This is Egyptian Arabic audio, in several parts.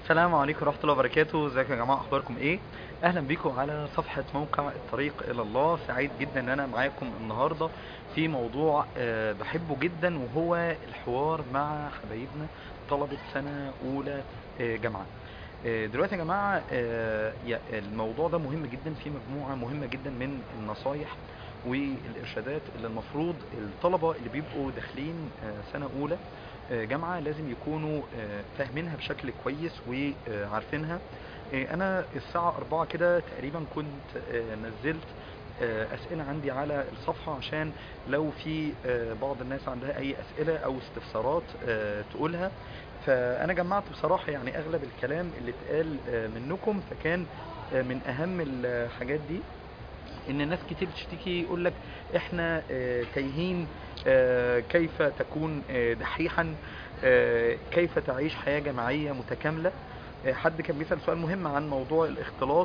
السلام عليكم ورحمة الله وبركاته ازيكم يا جماعة اخباركم ايه اهلا بيكم على صفحة موقع الطريق الى الله سعيد جدا ان انا معاكم النهاردة في موضوع آه، بحبه جدا وهو الحوار مع حبايبنا طلبة سنة اولى آه، جامعة آه، دلوقتي يا جماعة آه، يا- الموضوع ده مهم جدا في مجموعة مهمة جدا من النصايح والارشادات اللي المفروض الطلبة اللي بيبقوا داخلين آه، سنة اولى آه، جامعة لازم يكونوا آه، فاهمينها بشكل كويس وعارفينها آه، انا الساعة اربعة كده تقريبا كنت آه، نزلت آه، اسئلة عندي على الصفحة عشان لو في آه، بعض الناس عندها اي اسئلة او استفسارات آه، تقولها فانا جمعت بصراحة يعني اغلب الكلام اللي اتقال آه، منكم فكان آه، من اهم الحاجات دي ان الناس كتير بتشتكي يقول لك احنا آه، تايهين آه، كيف تكون آه، دحيحا آه، كيف تعيش حياة جماعية متكاملة آه، حد كان بيسأل سؤال مهم عن موضوع الاختلاط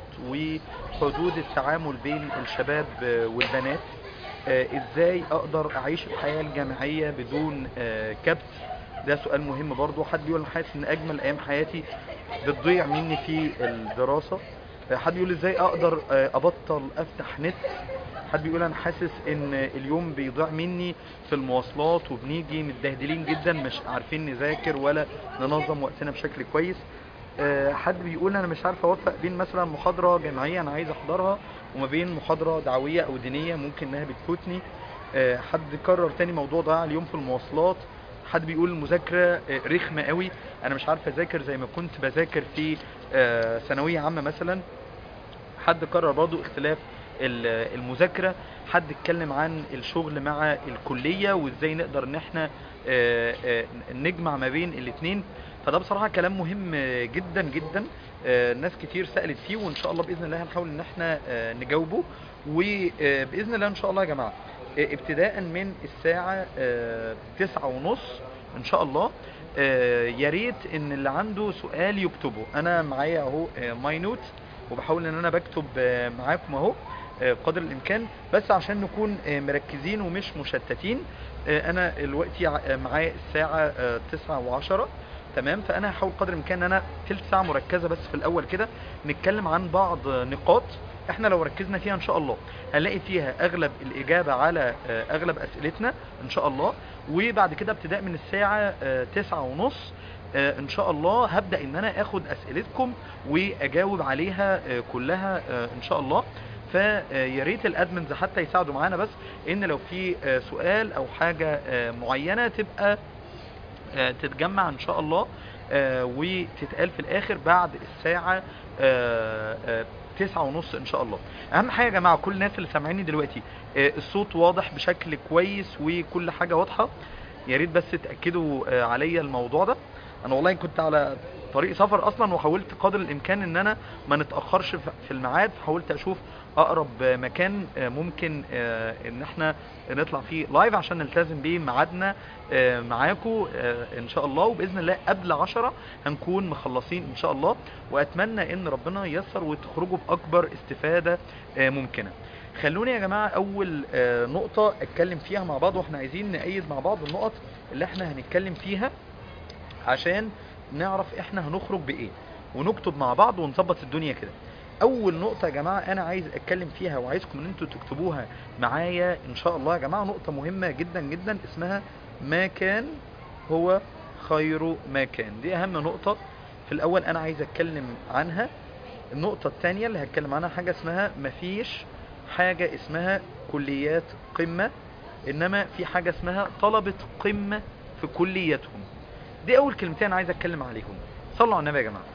وحدود التعامل بين الشباب آه، والبنات آه، ازاي اقدر اعيش الحياة الجامعية بدون آه، كبت ده سؤال مهم برضو حد بيقول انا حاسس ان اجمل ايام حياتي بتضيع مني في الدراسة آه، حد بيقول ازاي اقدر آه، ابطل افتح نت حد بيقول انا حاسس ان اليوم بيضيع مني في المواصلات وبنيجي متبهدلين جدا مش عارفين نذاكر ولا ننظم وقتنا بشكل كويس آه، حد بيقول انا مش عارف اوفق بين مثلا محاضرة جامعية انا عايز احضرها وما بين محاضرة دعوية او دينية ممكن انها بتفوتني آه، حد كرر تاني موضوع ضياع اليوم في المواصلات حد بيقول المذاكرة آه، رخمة قوي انا مش عارف اذاكر زي ما كنت بذاكر في آه، ثانوية عامة مثلا حد قرر برضو اختلاف ال- المذاكرة حد اتكلم عن الشغل مع الكلية وازاي نقدر ان احنا آه، آه، نجمع ما بين الاتنين فده بصراحة كلام مهم جدا جدا آه، ناس كتير سألت فيه وان شاء الله بإذن الله هنحاول ان احنا آه، نجاوبه وبإذن الله ان شاء الله يا جماعة آه، ابتداء من الساعة آه، تسعة ونص ان شاء الله آه، يا ريت ان اللي عنده سؤال يكتبه انا معايا اهو ماي نوت وبحاول ان انا بكتب آه، معاكم اهو آه، قدر الامكان بس عشان نكون آه، مركزين ومش مشتتين آه، انا دلوقتي ع- آه، معايا الساعة آه، تسعة وعشرة تمام فانا هحاول قدر الامكان ان انا تلت ساعة مركزة بس في الاول كده نتكلم عن بعض آه، نقاط احنا لو ركزنا فيها ان شاء الله هنلاقي فيها اغلب الاجابة على آه، اغلب اسئلتنا ان شاء الله وبعد كده ابتداء من الساعة آه، تسعة ونص آه، ان شاء الله هبدأ ان انا اخد اسئلتكم واجاوب عليها آه، كلها آه، ان شاء الله فيا ريت الادمنز حتى يساعدوا معانا بس ان لو في آه، سؤال او حاجة آه، معينة تبقى آه، تتجمع ان شاء الله آه، وتتقال في الاخر بعد الساعة آه، آه، تسعة ونص ان شاء الله اهم حاجة يا جماعة كل الناس اللي سامعيني دلوقتي آه، الصوت واضح بشكل كويس وكل حاجة واضحة يا ريت بس تأكدوا آه، عليا الموضوع ده انا والله كنت على طريق سفر اصلا وحاولت قدر الامكان ان انا ما نتاخرش في في الميعاد فحاولت اشوف اقرب آه، مكان آه، ممكن آه، ان احنا نطلع فيه لايف عشان نلتزم بيه ميعادنا آه، معاكم آه، ان شاء الله وباذن الله قبل عشرة هنكون مخلصين ان شاء الله واتمنى ان ربنا ييسر وتخرجوا باكبر استفادة آه، ممكنة خلوني يا جماعة اول آه، نقطة اتكلم فيها مع بعض واحنا عايزين نأيد مع بعض النقط اللي احنا هنتكلم فيها عشان نعرف احنا هنخرج بايه ونكتب مع بعض ونظبط الدنيا كده اول نقطة يا جماعة انا عايز اتكلم فيها وعايزكم ان انتوا تكتبوها معايا ان شاء الله يا جماعة نقطة مهمة جدا جدا اسمها ما كان هو خير ما كان دي اهم نقطة في الاول انا عايز اتكلم عنها النقطة التانية اللي هتكلم عنها حاجة اسمها مفيش حاجة اسمها كليات قمة انما في حاجة اسمها طلبة قمة في كليتهم دي اول كلمتين عايز اتكلم عليهم صلوا على النبي يا جماعه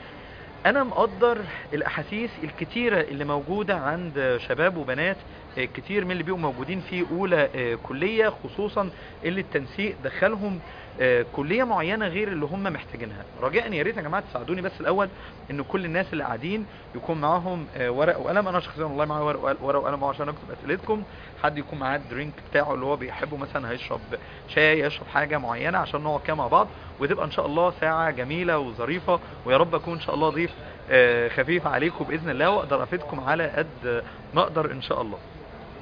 انا مقدر الاحاسيس الكتيره اللي موجوده عند شباب وبنات آه، كتير من اللي بيبقوا موجودين في اولى آه، كليه خصوصا اللي التنسيق دخلهم آه، كليه معينه غير اللي هم محتاجينها رجاء يا ريت يا جماعه تساعدوني بس الاول ان كل الناس اللي قاعدين يكون معاهم آه، ورق وقلم انا شخصيا والله معايا ورق وقل- ورق وقلم أهو عشان اكتب اسئلتكم حد يكون معاه الدرينك بتاعه اللي هو بيحبه مثلا هيشرب شاي يشرب حاجه معينه عشان نقعد كده مع بعض وتبقى ان شاء الله ساعه جميله وظريفه ويا رب اكون ان شاء الله ضيف آه، خفيف عليكم باذن الله واقدر افيدكم على قد ما اقدر ان شاء الله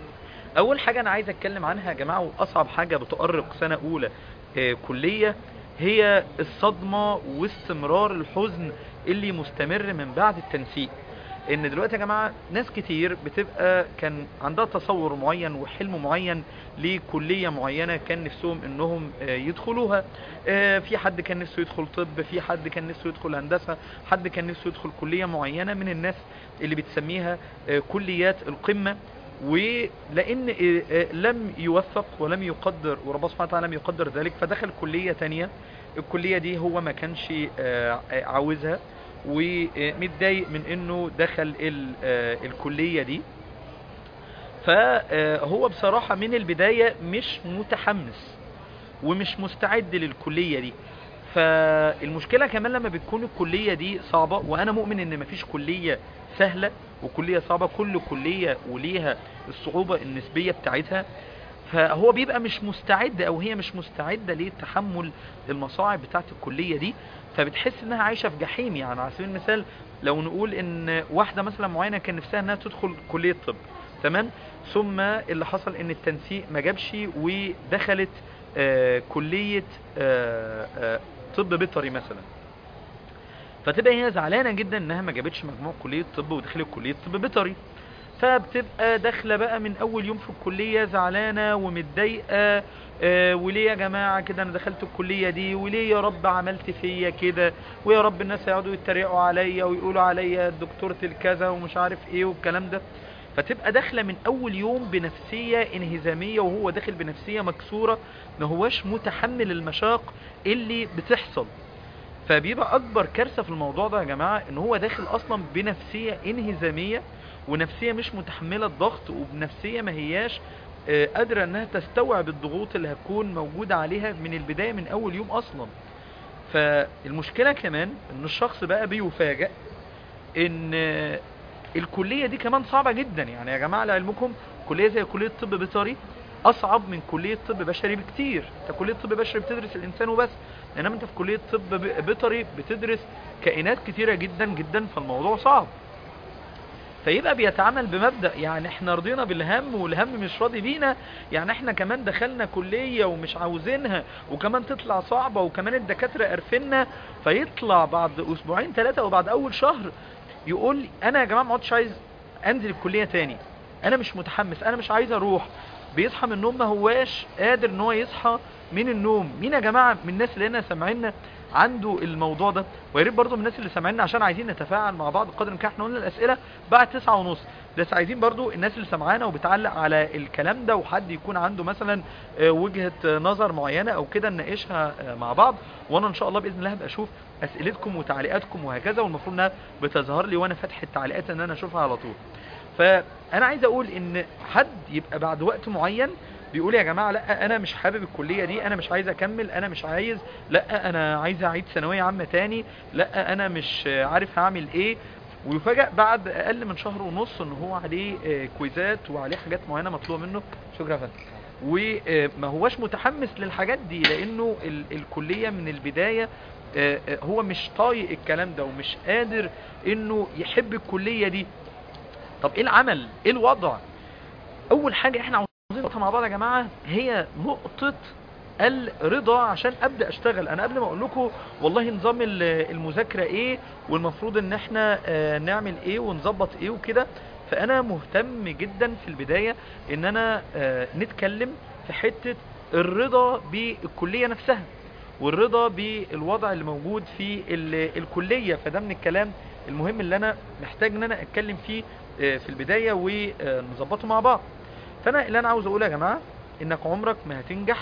اول حاجه انا عايز اتكلم عنها يا جماعه واصعب حاجه بتؤرق سنه اولى آه، كليه هي الصدمة واستمرار الحزن اللي مستمر من بعد التنسيق ان دلوقتي يا جماعة ناس كتير بتبقى كان عندها تصور معين وحلم معين لكلية معينة كان نفسهم انهم آه، يدخلوها آه، في حد كان نفسه يدخل طب في حد كان نفسه يدخل هندسة حد كان نفسه يدخل كلية معينة من الناس اللي بتسميها آه، كليات القمة ولان آه، آه، لم يوفق ولم يقدر وربنا سبحانه وتعالى لم يقدر ذلك فدخل كلية تانية الكلية دي هو ما كانش آه، آه، عاوزها ومتضايق من انه دخل ال- آه، الكلية دي فهو بصراحة من البداية مش متحمس ومش مستعد للكلية دي فالمشكلة كمان لما بتكون الكلية دي صعبة وانا مؤمن ان مفيش كلية سهلة وكلية صعبة كل كلية وليها الصعوبة النسبية بتاعتها فهو بيبقى مش مستعد او هي مش مستعدة لتحمل المصاعب بتاعت الكلية دي فبتحس انها عايشة في جحيم يعني على سبيل المثال لو نقول ان واحدة مثلا معينة كان نفسها انها تدخل كلية طب تمام ثم اللي حصل ان التنسيق ما جابش ودخلت آه كلية آه آه طب بيطري مثلا فتبقى هي زعلانة جدا انها ما جابتش مجموع كلية طب ودخلت كلية طب بيطري فبتبقى داخله بقى من اول يوم في الكليه زعلانه ومتضايقه آه وليه يا جماعه كده انا دخلت الكليه دي وليه يا رب عملت فيا كده ويا رب الناس يقعدوا يتريقوا عليا ويقولوا عليا دكتوره الكذا ومش عارف ايه والكلام ده فتبقى داخله من اول يوم بنفسيه انهزاميه وهو داخل بنفسيه مكسوره ما هواش متحمل المشاق اللي بتحصل فبيبقى اكبر كارثه في الموضوع ده يا جماعه ان هو داخل اصلا بنفسيه انهزاميه ونفسيه مش متحمله الضغط وبنفسيه ما هياش آه، قادره انها تستوعب الضغوط اللي هتكون موجوده عليها من البدايه من اول يوم اصلا فالمشكله كمان ان الشخص بقى بيفاجئ ان آه، الكليه دي كمان صعبه جدا يعني يا جماعه لعلمكم كليه زي كليه طب بيطري اصعب من كليه طب بشري بكتير انت كليه طب بشري بتدرس الانسان وبس انما انت في كليه طب ب- بيطري بتدرس كائنات كتيره جدا جدا فالموضوع صعب فيبقى بيتعامل بمبدأ يعني احنا رضينا بالهم والهم مش راضي بينا يعني احنا كمان دخلنا كلية ومش عاوزينها وكمان تطلع صعبة وكمان الدكاترة قرفنا فيطلع بعد اسبوعين ثلاثة وبعد اول شهر يقول انا يا جماعة ما عدتش عايز انزل الكلية تاني انا مش متحمس انا مش عايز اروح بيصحى من النوم ما هواش قادر ان هو يصحى من النوم مين يا جماعة من الناس اللي هنا سامعيننا عنده الموضوع ده ويا ريت برضه من الناس اللي سامعيننا عشان عايزين نتفاعل مع بعض قدر الامكان احنا قلنا الاسئله بعد تسعة ونص بس عايزين برضو الناس اللي سمعانا وبتعلق على الكلام ده وحد يكون عنده مثلا آه، وجهة آه، نظر معينة او كده نناقشها آه، مع بعض وانا ان شاء الله باذن الله هبقى اشوف اسئلتكم وتعليقاتكم وهكذا والمفروض انها بتظهر لي وانا فاتح التعليقات ان انا اشوفها على طول فانا عايز اقول ان حد يبقى بعد وقت معين بيقول يا جماعه لا انا مش حابب الكليه دي انا مش عايز اكمل انا مش عايز لا انا عايز اعيد ثانويه عامه تاني لا انا مش عارف هعمل ايه ويفاجئ بعد اقل من شهر ونص ان هو عليه آه، كويزات وعليه حاجات معينه مطلوبه منه شكرا يا فندم وما هواش متحمس للحاجات دي لانه ال الكليه من البدايه آه، آه، هو مش طايق الكلام ده ومش قادر انه يحب الكليه دي طب ايه العمل ايه الوضع اول حاجه احنا عاوزين نقطها مع بعض يا جماعه هي نقطه الرضا عشان ابدا اشتغل انا قبل ما اقول لكم والله نظام ال- المذاكره ايه والمفروض ان احنا آه، نعمل ايه ونظبط ايه وكده فانا مهتم جدا في البدايه ان انا آه، نتكلم في حته الرضا بالكليه نفسها والرضا بالوضع اللي موجود في ال- الكليه فده من الكلام المهم اللي انا محتاج ان انا اتكلم فيه آه، في البدايه ونظبطه مع بعض فانا اللي انا عاوز اقوله يا جماعه انك عمرك ما هتنجح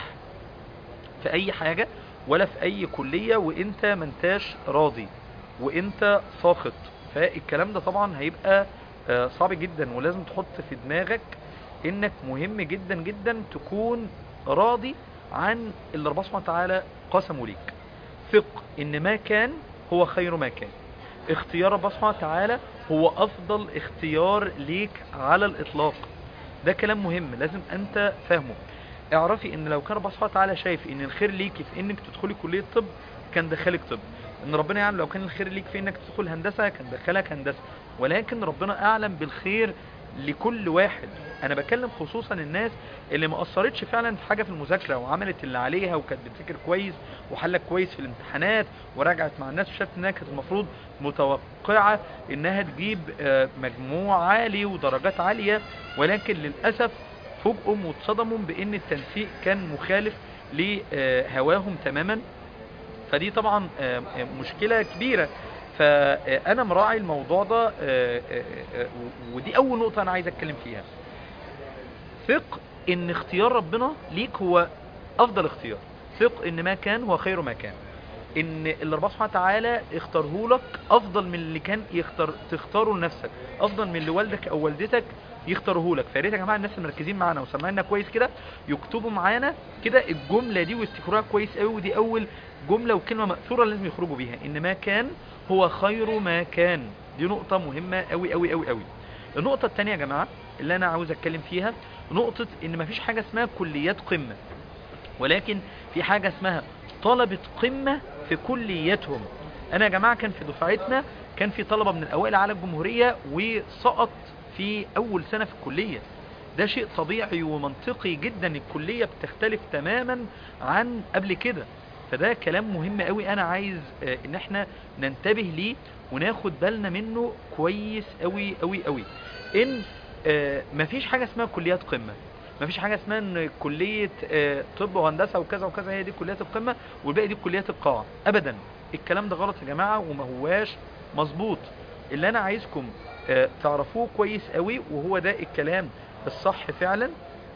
في اي حاجة ولا في اي كلية وانت منتاش راضي وانت ساخط فالكلام ده طبعا هيبقى آه، صعب جدا ولازم تحط في دماغك انك مهم جدا جدا تكون راضي عن اللي ربنا سبحانه وتعالى قسمه ليك ثق ان ما كان هو خير ما كان اختيار ربنا سبحانه وتعالى هو افضل اختيار ليك على الاطلاق ده كلام مهم لازم انت فاهمه اعرفي ان لو كان ربنا سبحانه وتعالى شايف ان الخير ليكي في انك تدخلي كلية طب كان دخلك طب ان ربنا يعلم لو كان الخير ليك في انك تدخل هندسة كان دخلك هندسة ولكن ربنا اعلم بالخير لكل واحد انا بكلم خصوصا الناس اللي ما قصرتش فعلا في حاجه في المذاكره وعملت اللي عليها وكانت بتذاكر كويس وحلت كويس في الامتحانات وراجعت مع الناس وشافت انها كانت المفروض متوقعه انها تجيب آه، مجموع عالي ودرجات عاليه ولكن للاسف فوجئوا واتصدموا بان التنسيق كان مخالف لهواهم تماما فدي طبعا آه، آه، مشكله كبيره فانا مراعي الموضوع ده آه، آه، آه، ودي اول نقطه انا عايز اتكلم فيها ثق ان اختيار ربنا ليك هو افضل اختيار ثق ان ما كان هو خير ما كان ان اللي ربنا سبحانه وتعالى اختاره لك افضل من اللي كان يختار تختاره لنفسك افضل من اللي والدك او والدتك يختاره لك فيا ريت يا جماعه الناس اللي مركزين معانا وسامعيننا كويس كده يكتبوا معانا كده الجمله دي ويفتكروها كويس قوي ودي اول جمله وكلمه ماثوره لازم يخرجوا بيها ان ما كان هو خير ما كان دي نقطه مهمه قوي قوي قوي قوي النقطه الثانيه يا جماعه اللي انا عاوز اتكلم فيها نقطه ان مفيش حاجه اسمها كليات قمه ولكن في حاجة اسمها طلبة قمة في كليتهم انا يا جماعة كان في دفعتنا كان في طلبة من الاوائل على الجمهورية وسقط في اول سنة في الكلية ده شيء طبيعي ومنطقي جدا الكلية بتختلف تماما عن قبل كده فده كلام مهم قوي انا عايز آه، ان احنا ننتبه ليه وناخد بالنا منه كويس قوي قوي قوي ان آه، مفيش حاجة اسمها كليات قمة مفيش حاجة اسمها ان كلية آه، طب وهندسة وكذا وكذا هي دي كليات القمة والباقي دي كليات القاع ابدا الكلام ده غلط يا جماعة وما هواش مظبوط اللي انا عايزكم آه، تعرفوه كويس قوي وهو ده الكلام الصح فعلا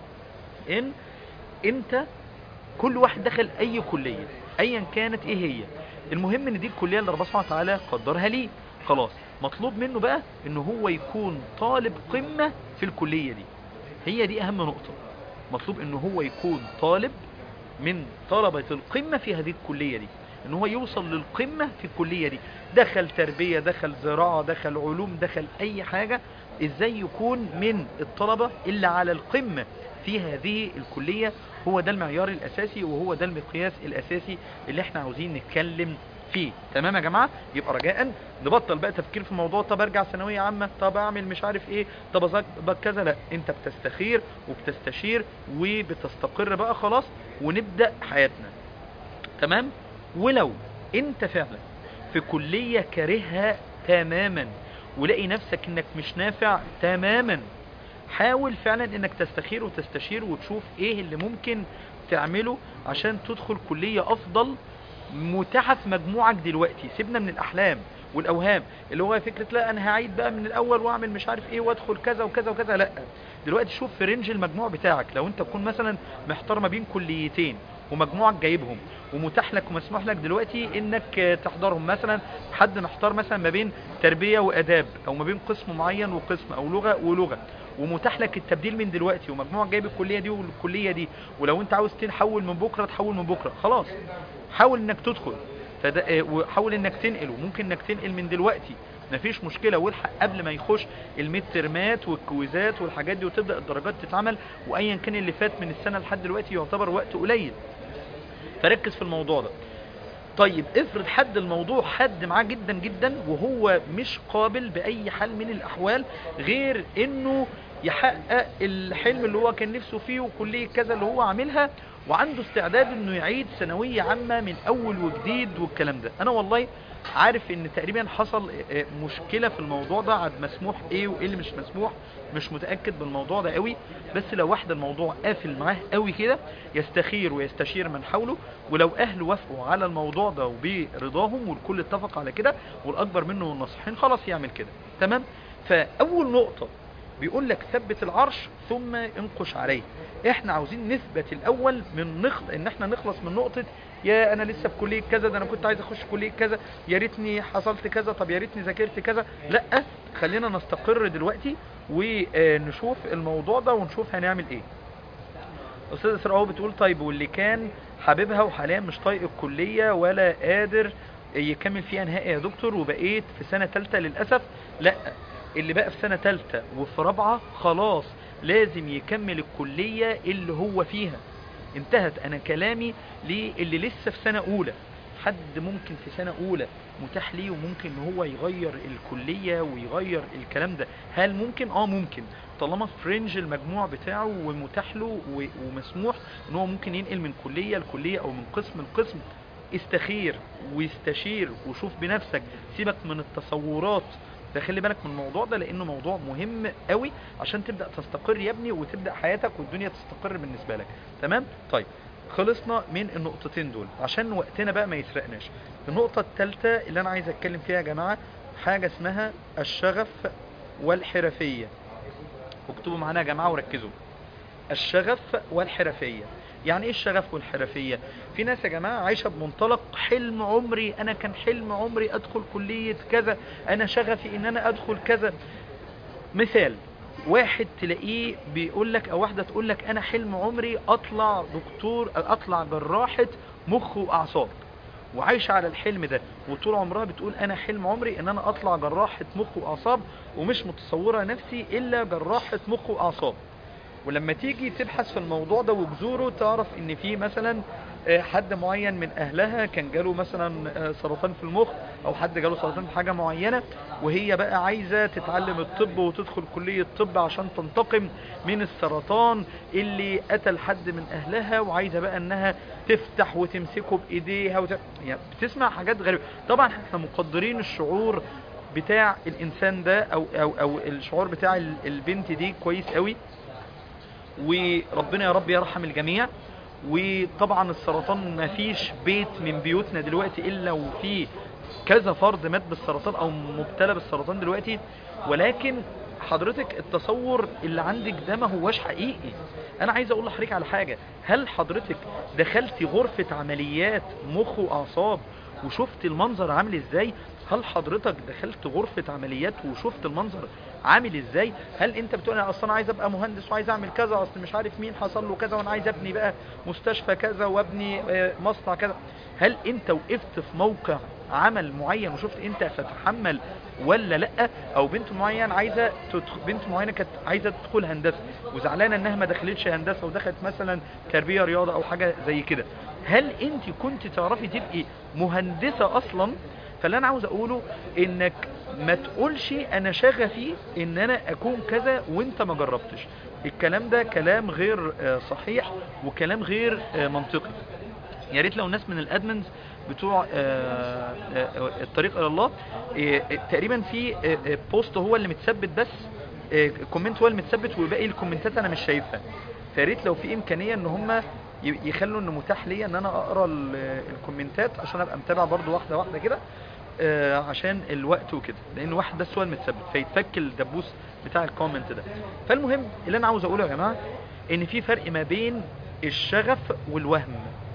ان انت كل واحد دخل اي كلية ايا كانت ايه هي المهم ان دي الكلية اللي ربنا سبحانه وتعالى قدرها ليه خلاص مطلوب منه بقى ان هو يكون طالب قمة في الكلية دي هي دي اهم نقطة مطلوب ان هو يكون طالب من طلبة القمة في هذه الكلية دي ان هو يوصل للقمة في الكلية دي دخل تربية دخل زراعة دخل علوم دخل اي حاجة ازاي يكون من الطلبة اللي على القمة في هذه الكلية هو ده المعيار الاساسي وهو ده المقياس الاساسي اللي احنا عاوزين نتكلم فيه تمام يا جماعة يبقى رجاء نبطل بقى تفكير في الموضوع طب ارجع ثانوية عامة طب اعمل مش عارف ايه طب اظبط كذا لا انت بتستخير وبتستشير وبتستقر بقى خلاص ونبدأ حياتنا تمام ولو انت فعلا في كلية كارهها تماما ولاقي نفسك انك مش نافع تماما حاول فعلا انك تستخير وتستشير وتشوف ايه اللي ممكن تعمله عشان تدخل كلية افضل متاحة في مجموعك دلوقتي سيبنا من الاحلام والاوهام اللي هو فكرة لا انا هعيد بقى من الاول واعمل مش عارف ايه وادخل كذا وكذا وكذا لا دلوقتي شوف في رينج المجموع بتاعك لو انت تكون مثلا محتار ما بين كليتين ومجموعك جايبهم ومتاح لك ومسموح لك دلوقتي انك تحضرهم مثلا حد محتار مثلا ما بين تربية واداب او ما بين قسم معين وقسم او لغة ولغة ومتاح لك التبديل من دلوقتي ومجموعك جايب الكلية دي والكلية دي ولو انت عاوز تحول من بكرة تحول من بكرة خلاص حاول انك تدخل فده اه، وحاول انك تنقل وممكن انك تنقل من دلوقتي مفيش مشكلة والحق قبل ما يخش الميد ترمات والكويزات والحاجات دي وتبدأ الدرجات تتعمل وايا كان اللي فات من السنة لحد دلوقتي يعتبر وقت قليل فركز في الموضوع ده طيب افرض حد الموضوع حد معاه جدا جدا وهو مش قابل باي حال من الاحوال غير انه يحقق الحلم اللي هو كان نفسه فيه وكلية كذا اللي هو عاملها وعنده استعداد انه يعيد ثانوية عامة من اول وجديد والكلام ده انا والله عارف ان تقريبا حصل اه، مشكلة في الموضوع ده عاد مسموح ايه وايه اللي مش مسموح مش متأكد بالموضوع ده قوي بس لو واحد الموضوع قافل معاه قوي كده يستخير ويستشير من حوله ولو اهله وافقوا على الموضوع ده وبرضاهم والكل اتفق على كده والاكبر منه والناصحين خلاص يعمل كده تمام فاول نقطة بيقول لك ثبت العرش ثم انقش عليه احنا عاوزين نثبت الاول من نخ... ان احنا نخلص من نقطة يا انا لسه في كلية كذا ده انا كنت عايز اخش كلية كذا يا ريتني حصلت كذا طب يا ريتني ذاكرت كذا لا خلينا نستقر دلوقتي ونشوف الموضوع ده ونشوف هنعمل ايه استاذ اسراء اهو بتقول طيب واللي كان حاببها وحاليا مش طايق الكلية ولا قادر يكمل فيها نهائي يا دكتور وبقيت في سنة تالتة للأسف لا اللي بقى في سنة تالتة وفي رابعة خلاص لازم يكمل الكلية اللي هو فيها انتهت انا كلامي للي لسه في سنة اولى حد ممكن في سنة اولى متاح ليه وممكن ان هو يغير الكلية ويغير الكلام ده هل ممكن اه ممكن طالما في رينج المجموع بتاعه ومتاح له و- ومسموح ان هو ممكن ينقل من كلية لكلية او من قسم لقسم استخير واستشير وشوف بنفسك سيبك من التصورات ده خلي بالك من الموضوع ده لانه موضوع مهم قوي عشان تبدا تستقر يا ابني وتبدا حياتك والدنيا تستقر بالنسبه لك تمام طيب خلصنا من النقطتين دول عشان وقتنا بقى ما يسرقناش النقطه الثالثه اللي انا عايز اتكلم فيها يا جماعه حاجه اسمها الشغف والحرفيه اكتبوا معانا يا جماعه وركزوا الشغف والحرفيه يعني ايه الشغف والحرفيه في ناس يا جماعه عايشه بمنطلق حلم عمري انا كان حلم عمري ادخل كليه كذا انا شغفي ان انا ادخل كذا مثال واحد تلاقيه بيقول لك او واحده تقول لك انا حلم عمري اطلع دكتور اطلع جراحه مخ واعصاب وعايشه على الحلم ده وطول عمرها بتقول انا حلم عمري ان انا اطلع جراحه مخ واعصاب ومش متصوره نفسي الا جراحه مخ واعصاب ولما تيجي تبحث في الموضوع ده وجذوره تعرف ان في مثلا آه، حد معين من اهلها كان جاله مثلا آه، سرطان في المخ او حد جاله سرطان في حاجة معينة وهي بقى عايزة تتعلم الطب وتدخل كلية طب عشان تنتقم من السرطان اللي قتل حد من اهلها وعايزة بقى انها تفتح وتمسكه بايديها وت... يعني بتسمع حاجات غريبة طبعا احنا مقدرين الشعور بتاع الانسان ده او او او الشعور بتاع ال- البنت دي كويس قوي وربنا يا رب يرحم الجميع وطبعا السرطان ما فيش بيت من بيوتنا دلوقتي الا وفيه كذا فرد مات بالسرطان او مبتلى بالسرطان دلوقتي ولكن حضرتك التصور اللي عندك ده ما هواش حقيقي انا عايز اقول لحضرتك على حاجة هل حضرتك دخلتي غرفة عمليات مخ واعصاب وشفت المنظر عامل ازاي هل حضرتك دخلت غرفة عمليات وشفت المنظر عامل ازاي هل انت بتقول انا اصلا عايز ابقى مهندس وعايز اعمل كذا اصل مش عارف مين حصل له كذا وانا عايز ابني بقى مستشفى كذا وابني آه، مصنع كذا هل انت وقفت في موقع عمل معين وشفت انت هتتحمل ولا لا او بنت معين عايزه تدخل بنت معينه كانت عايزه تدخل هندسه وزعلانه انها ما دخلتش هندسه ودخلت مثلا تربيه رياضه او حاجه زي كده هل انت كنت تعرفي تبقي مهندسه اصلا فاللي انا عاوز اقوله انك ما تقولش انا شغفي ان انا اكون كذا وانت ما جربتش الكلام ده كلام غير آه، صحيح وكلام غير آه، منطقي يا ريت لو الناس من الادمنز بتوع آه، آه، الطريق الى الله آه، آه، تقريبا في آه، آه، بوست هو اللي متثبت بس آه، كومنت هو اللي متثبت وباقي الكومنتات انا مش شايفها فيا ريت لو في امكانيه ان هم يخلوا انه متاح ليا ان انا اقرا ال- الكومنتات عشان ابقى متابع برضو واحده واحده كده آه، عشان الوقت وكده لان واحد بس هو المتثبت فيتفك الدبوس بتاع الكومنت ده فالمهم اللي انا عاوز اقوله يا جماعه ان في فرق ما بين الشغف والوهم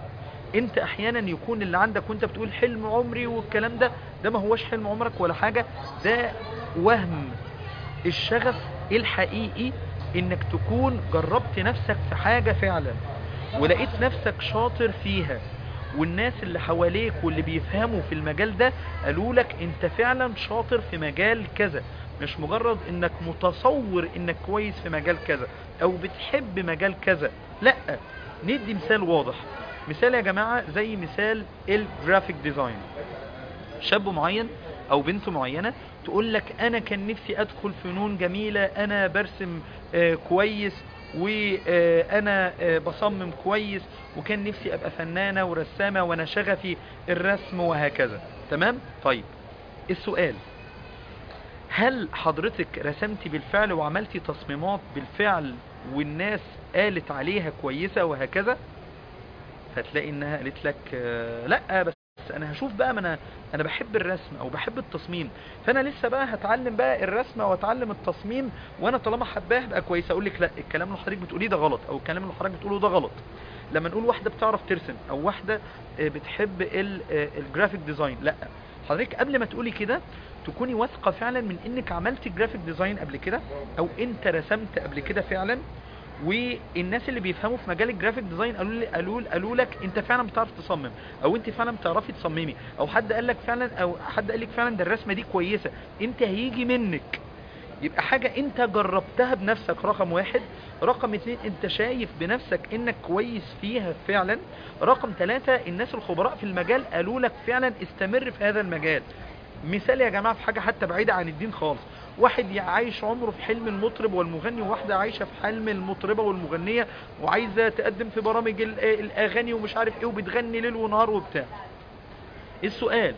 انت احيانا يكون اللي عندك وانت بتقول حلم عمري والكلام ده ده ما هوش حلم عمرك ولا حاجة ده وهم الشغف الحقيقي انك تكون جربت نفسك في حاجة فعلا ولقيت نفسك شاطر فيها والناس اللي حواليك واللي بيفهموا في المجال ده قالوا لك انت فعلا شاطر في مجال كذا مش مجرد انك متصور انك كويس في مجال كذا او بتحب مجال كذا لا ندي مثال واضح مثال يا جماعة زي مثال الجرافيك ديزاين شاب معين او بنت معينة تقول لك انا كان نفسي ادخل فنون جميلة انا برسم آه، كويس وانا بصمم كويس وكان نفسي ابقى فنانة ورسامة وانا شغفي الرسم وهكذا تمام طيب السؤال هل حضرتك رسمتي بالفعل وعملتي تصميمات بالفعل والناس قالت عليها كويسة وهكذا فتلاقي انها قالت لك آه، لا بس انا هشوف بقى ما انا انا بحب الرسم او بحب التصميم فانا لسه بقى هتعلم بقى الرسم واتعلم التصميم وانا طالما حباه هبقى كويسه اقول لك لا الكلام اللي حضرتك بتقوليه ده غلط او الكلام اللي حضرتك بتقوله ده غلط لما نقول واحده بتعرف ترسم او واحده آه، بتحب ال- آه، الجرافيك ديزاين لا حضرتك قبل ما تقولي كده تكوني واثقه فعلا من انك عملتي جرافيك ديزاين قبل كده او انت رسمت قبل كده فعلا والناس اللي بيفهموا في مجال الجرافيك ديزاين قالوا لي قالوا قالوا لك انت فعلا بتعرف تصمم او انت فعلا بتعرفي تصممي او حد قال لك فعلا او حد قال لك فعلا ده الرسمه دي كويسه انت هيجي منك يبقى حاجة انت جربتها بنفسك رقم واحد رقم اتنين انت شايف بنفسك انك كويس فيها فعلا رقم ثلاثة الناس الخبراء في المجال قالوا لك فعلا استمر في هذا المجال مثال يا جماعة في حاجة حتى بعيدة عن الدين خالص واحد عايش عمره في حلم المطرب والمغني وواحدة عايشة في حلم المطربة والمغنية وعايزة تقدم في برامج ال- الأغاني ومش عارف ايه وبتغني ليل ونهار وبتاع السؤال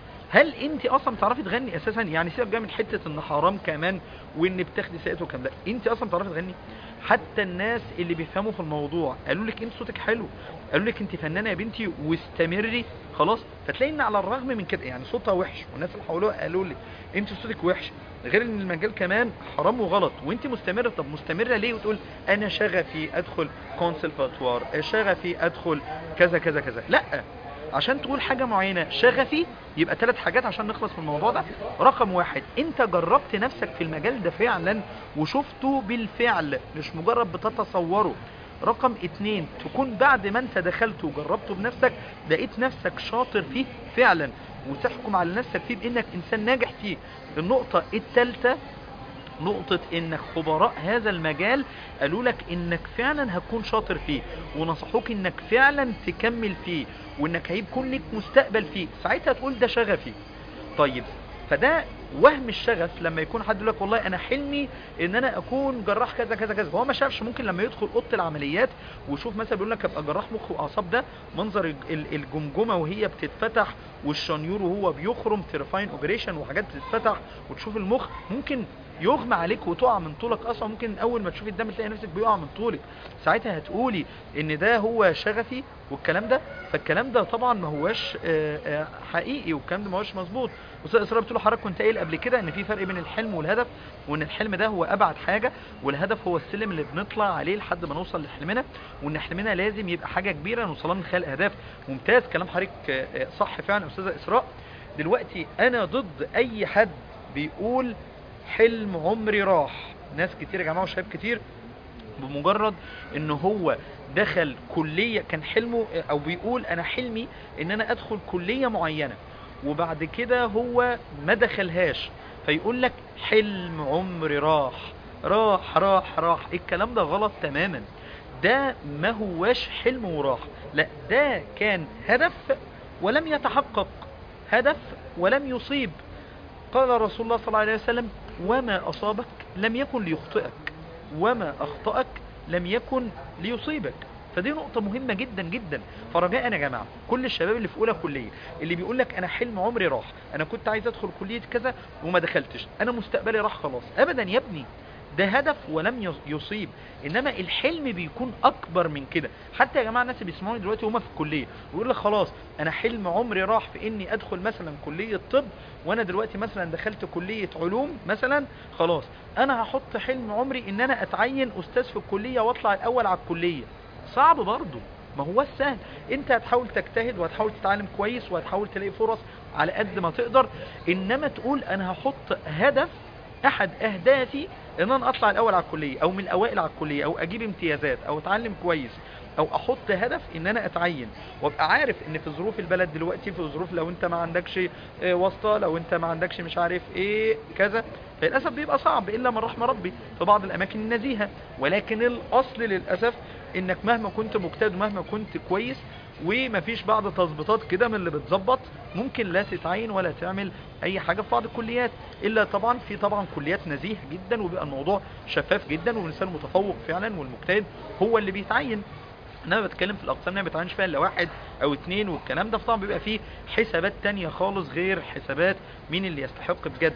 هل انت اصلا بتعرفي تغني اساسا يعني سيبك بقى من حته ان حرام كمان وان بتاخدي سيئات وكلام ده انت اصلا بتعرفي تغني حتى الناس اللي بيفهموا في الموضوع قالوا لك انت صوتك حلو قالوا لك انت فنانه يا بنتي واستمري خلاص فتلاقي ان على الرغم من كده يعني صوتها وحش والناس اللي حواليها قالوا لك انت صوتك وحش غير ان المجال كمان حرام وغلط وانت مستمره طب مستمره ليه وتقول انا شغفي ادخل كونسرفاتوار شغفي ادخل كذا كذا كذا لا عشان تقول حاجة معينة شغفي يبقى ثلاث حاجات عشان نخلص من الموضوع ده رقم واحد انت جربت نفسك في المجال ده فعلا وشفته بالفعل مش مجرد بتتصوره رقم اتنين تكون بعد ما انت دخلت وجربته بنفسك لقيت نفسك شاطر فيه فعلا وتحكم على نفسك فيه بانك انسان ناجح فيه النقطة التالتة نقطة انك خبراء هذا المجال قالوا لك انك فعلا هتكون شاطر فيه ونصحوك انك فعلا تكمل فيه وانك هيكون لك مستقبل فيه ساعتها تقول ده شغفي طيب فده وهم الشغف لما يكون حد يقول لك والله انا حلمي ان انا اكون جراح كذا كذا كذا هو ما شافش ممكن لما يدخل اوضه العمليات ويشوف مثلا بيقول لك ابقى جراح مخ واعصاب ده منظر ال- ال- الجمجمه وهي بتتفتح والشنيور وهو بيخرم ترفاين اوبريشن وحاجات بتتفتح وتشوف المخ ممكن يغمى عليك وتقع من طولك اصلا ممكن اول ما تشوفي الدم تلاقي نفسك بيقع من طولك ساعتها هتقولي ان ده هو شغفي والكلام ده فالكلام ده طبعا ما هواش آه، آه، حقيقي والكلام ده ما هوش مظبوط استاذ اسراء بتقول حضرتك كنت قايل قبل كده ان في فرق بين الحلم والهدف وان الحلم ده هو ابعد حاجه والهدف هو السلم اللي بنطلع عليه لحد ما نوصل لحلمنا وان حلمنا لازم يبقى حاجه كبيره نوصلها من خلال اهداف ممتاز كلام حضرتك آه، آه، صح فعلا يا استاذه اسراء دلوقتي انا ضد اي حد بيقول حلم عمري راح ناس كتير يا جماعه وشباب كتير بمجرد ان هو دخل كلية كان حلمه او بيقول انا حلمي ان انا ادخل كلية معينة وبعد كده هو ما دخلهاش فيقول لك حلم عمري راح راح راح راح الكلام ده غلط تماما ده ما هواش حلم وراح لا ده كان هدف ولم يتحقق هدف ولم يصيب قال رسول الله صلى الله عليه وسلم وما أصابك لم يكن ليخطئك وما أخطأك لم يكن ليصيبك فدي نقطة مهمة جدا جدا فرجاء يا جماعة كل الشباب اللي في أولى كلية اللي بيقول لك أنا حلم عمري راح أنا كنت عايز أدخل كلية كذا وما دخلتش أنا مستقبلي راح خلاص أبدا يا ابني ده هدف ولم يص- يصيب انما الحلم بيكون اكبر من كده حتى يا جماعه الناس اللي بيسمعوني دلوقتي وهم في الكليه ويقول لك خلاص انا حلم عمري راح في اني ادخل مثلا كليه طب وانا دلوقتي مثلا دخلت كليه علوم مثلا خلاص انا هحط حلم عمري ان انا اتعين استاذ في الكليه واطلع الاول على الكليه صعب برضه ما هو السهل انت هتحاول تجتهد وهتحاول تتعلم كويس وهتحاول تلاقي فرص على قد ما تقدر انما تقول انا هحط هدف احد اهدافي ان انا اطلع الاول على الكليه او من الاوائل على الكليه او اجيب امتيازات او اتعلم كويس او احط هدف ان انا اتعين وابقى عارف ان في ظروف البلد دلوقتي في ظروف لو انت ما عندكش آه، واسطه لو انت ما عندكش مش عارف ايه كذا فللاسف بيبقى صعب الا من رحم ربي في بعض الاماكن النزيهه ولكن الاصل للاسف انك مهما كنت مجتهد ومهما كنت كويس ومفيش بعض تظبيطات كده من اللي بتظبط ممكن لا تتعين ولا تعمل اي حاجه في بعض الكليات الا طبعا في طبعا كليات نزيهه جدا وبيبقى الموضوع شفاف جدا والانسان المتفوق فعلا والمجتهد هو اللي بيتعين انا بتكلم في الاقسام اللي ما بيتعينش فيها الا واحد او اتنين والكلام ده فطبعا بيبقى فيه حسابات تانية خالص غير حسابات مين اللي يستحق بجد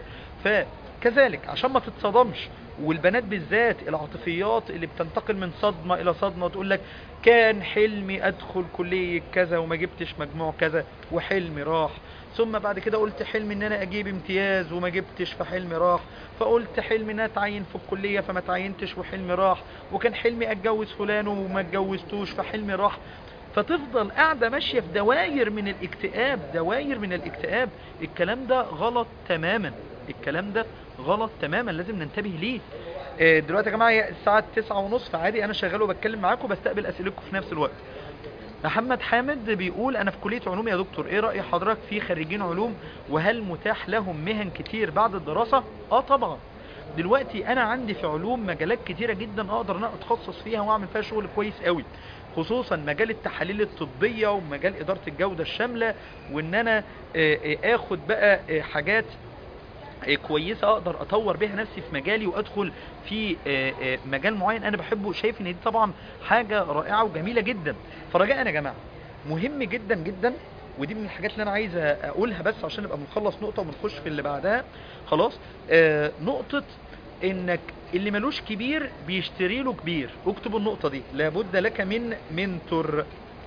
فكذلك عشان ما تتصدمش والبنات بالذات العاطفيات اللي بتنتقل من صدمة الى صدمة وتقول لك كان حلمي ادخل كلية كذا وما جبتش مجموع كذا وحلمي راح ثم بعد كده قلت حلمي ان انا اجيب امتياز وما جبتش فحلمي راح فقلت حلمي ان انا اتعين في الكلية فما تعينتش وحلمي راح وكان حلمي اتجوز فلان وما اتجوزتوش فحلمي راح فتفضل قاعدة ماشية في دواير من الاكتئاب دواير من الاكتئاب الكلام ده غلط تماما الكلام ده غلط تماما لازم ننتبه ليه آه، دلوقتي يا جماعة هي الساعة تسعة ونص فعادي انا شغال وبتكلم معاكم بستقبل اسئلتكم في نفس الوقت محمد حامد بيقول انا في كلية علوم يا دكتور ايه رأي حضرتك في خريجين علوم وهل متاح لهم مهن كتير بعد الدراسة اه طبعا دلوقتي انا عندي في علوم مجالات كتيرة جدا اقدر ان انا اتخصص فيها واعمل فيها شغل كويس قوي خصوصا مجال التحاليل الطبية ومجال ادارة الجودة الشاملة وان انا آه، آه، اخد بقى آه، حاجات آه، كويسه اقدر اطور بيها نفسي في مجالي وادخل في آه، آه، مجال معين انا بحبه شايف ان دي طبعا حاجه رائعه وجميله جدا فرجاء يا جماعه مهم جدا جدا ودي من الحاجات اللي انا عايز اقولها بس عشان نبقى بنخلص نقطه وبنخش في اللي بعدها خلاص آه نقطه انك اللي ملوش كبير بيشتري له كبير اكتبوا النقطه دي لابد لك من منتور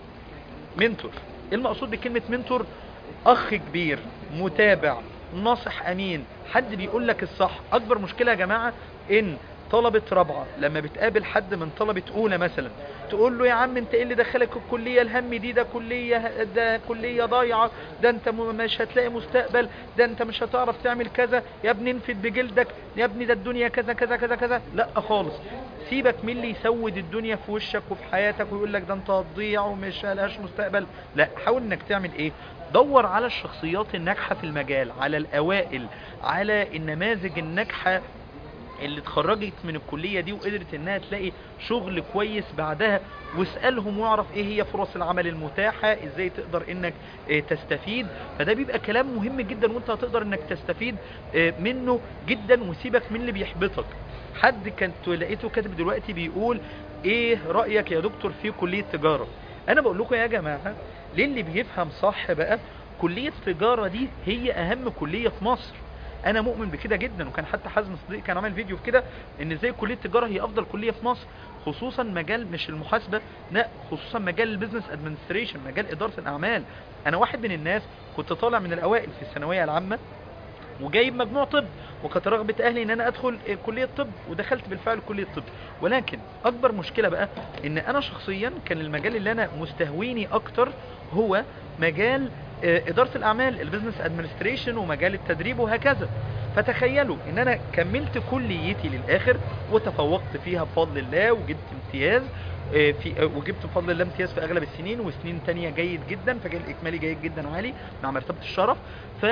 منتور ايه المقصود بكلمة منتور اخ كبير متابع ناصح امين حد بيقول لك الصح اكبر مشكلة يا جماعة ان طلبة رابعة لما بتقابل حد من طلبة اولى مثلا تقول له يا عم انت ايه اللي دخلك الكلية الهم دي ده كلية ده كلية ضايعة ده انت م- مش هتلاقي مستقبل ده انت مش هتعرف تعمل كذا يا ابني انفد بجلدك يا ابني ده الدنيا كذا كذا كذا كذا لا خالص سيبك من اللي يسود الدنيا في وشك وفي حياتك ويقول لك ده انت هتضيع ومش هلاش مستقبل لا حاول انك تعمل ايه دور على الشخصيات الناجحة في المجال على الاوائل على النماذج الناجحة اللي اتخرجت من الكلية دي وقدرت انها تلاقي شغل كويس بعدها واسألهم واعرف ايه هي فرص العمل المتاحة ازاي تقدر انك اه تستفيد فده بيبقى كلام مهم جدا وانت هتقدر انك تستفيد اه منه جدا وسيبك من اللي بيحبطك حد كنت لقيته كاتب دلوقتي بيقول ايه رأيك يا دكتور في كلية تجارة انا بقول لكم يا جماعة ليه اللي بيفهم صح بقى كلية تجارة دي هي اهم كلية في مصر انا مؤمن بكده جدا وكان حتى حازم صديق كان عامل فيديو في كده ان ازاي كليه التجاره هي افضل كليه في مصر خصوصا مجال مش المحاسبه لا خصوصا مجال البيزنس ادمنستريشن مجال اداره الاعمال انا واحد من الناس كنت طالع من الاوائل في الثانويه العامه وجايب مجموع طب وكانت رغبة اهلي ان انا ادخل آه، كلية طب ودخلت بالفعل كلية طب ولكن اكبر مشكلة بقى ان انا شخصيا كان المجال اللي انا مستهويني اكتر هو مجال آه، ادارة الاعمال البيزنس ادمنستريشن ومجال التدريب وهكذا فتخيلوا ان انا كملت كليتي للاخر وتفوقت فيها بفضل الله وجبت امتياز آه، في آه، وجبت بفضل الله امتياز في اغلب السنين وسنين تانية جيد جدا فجاء الاكمالي جيد جدا وعالي مع مرتبة الشرف ف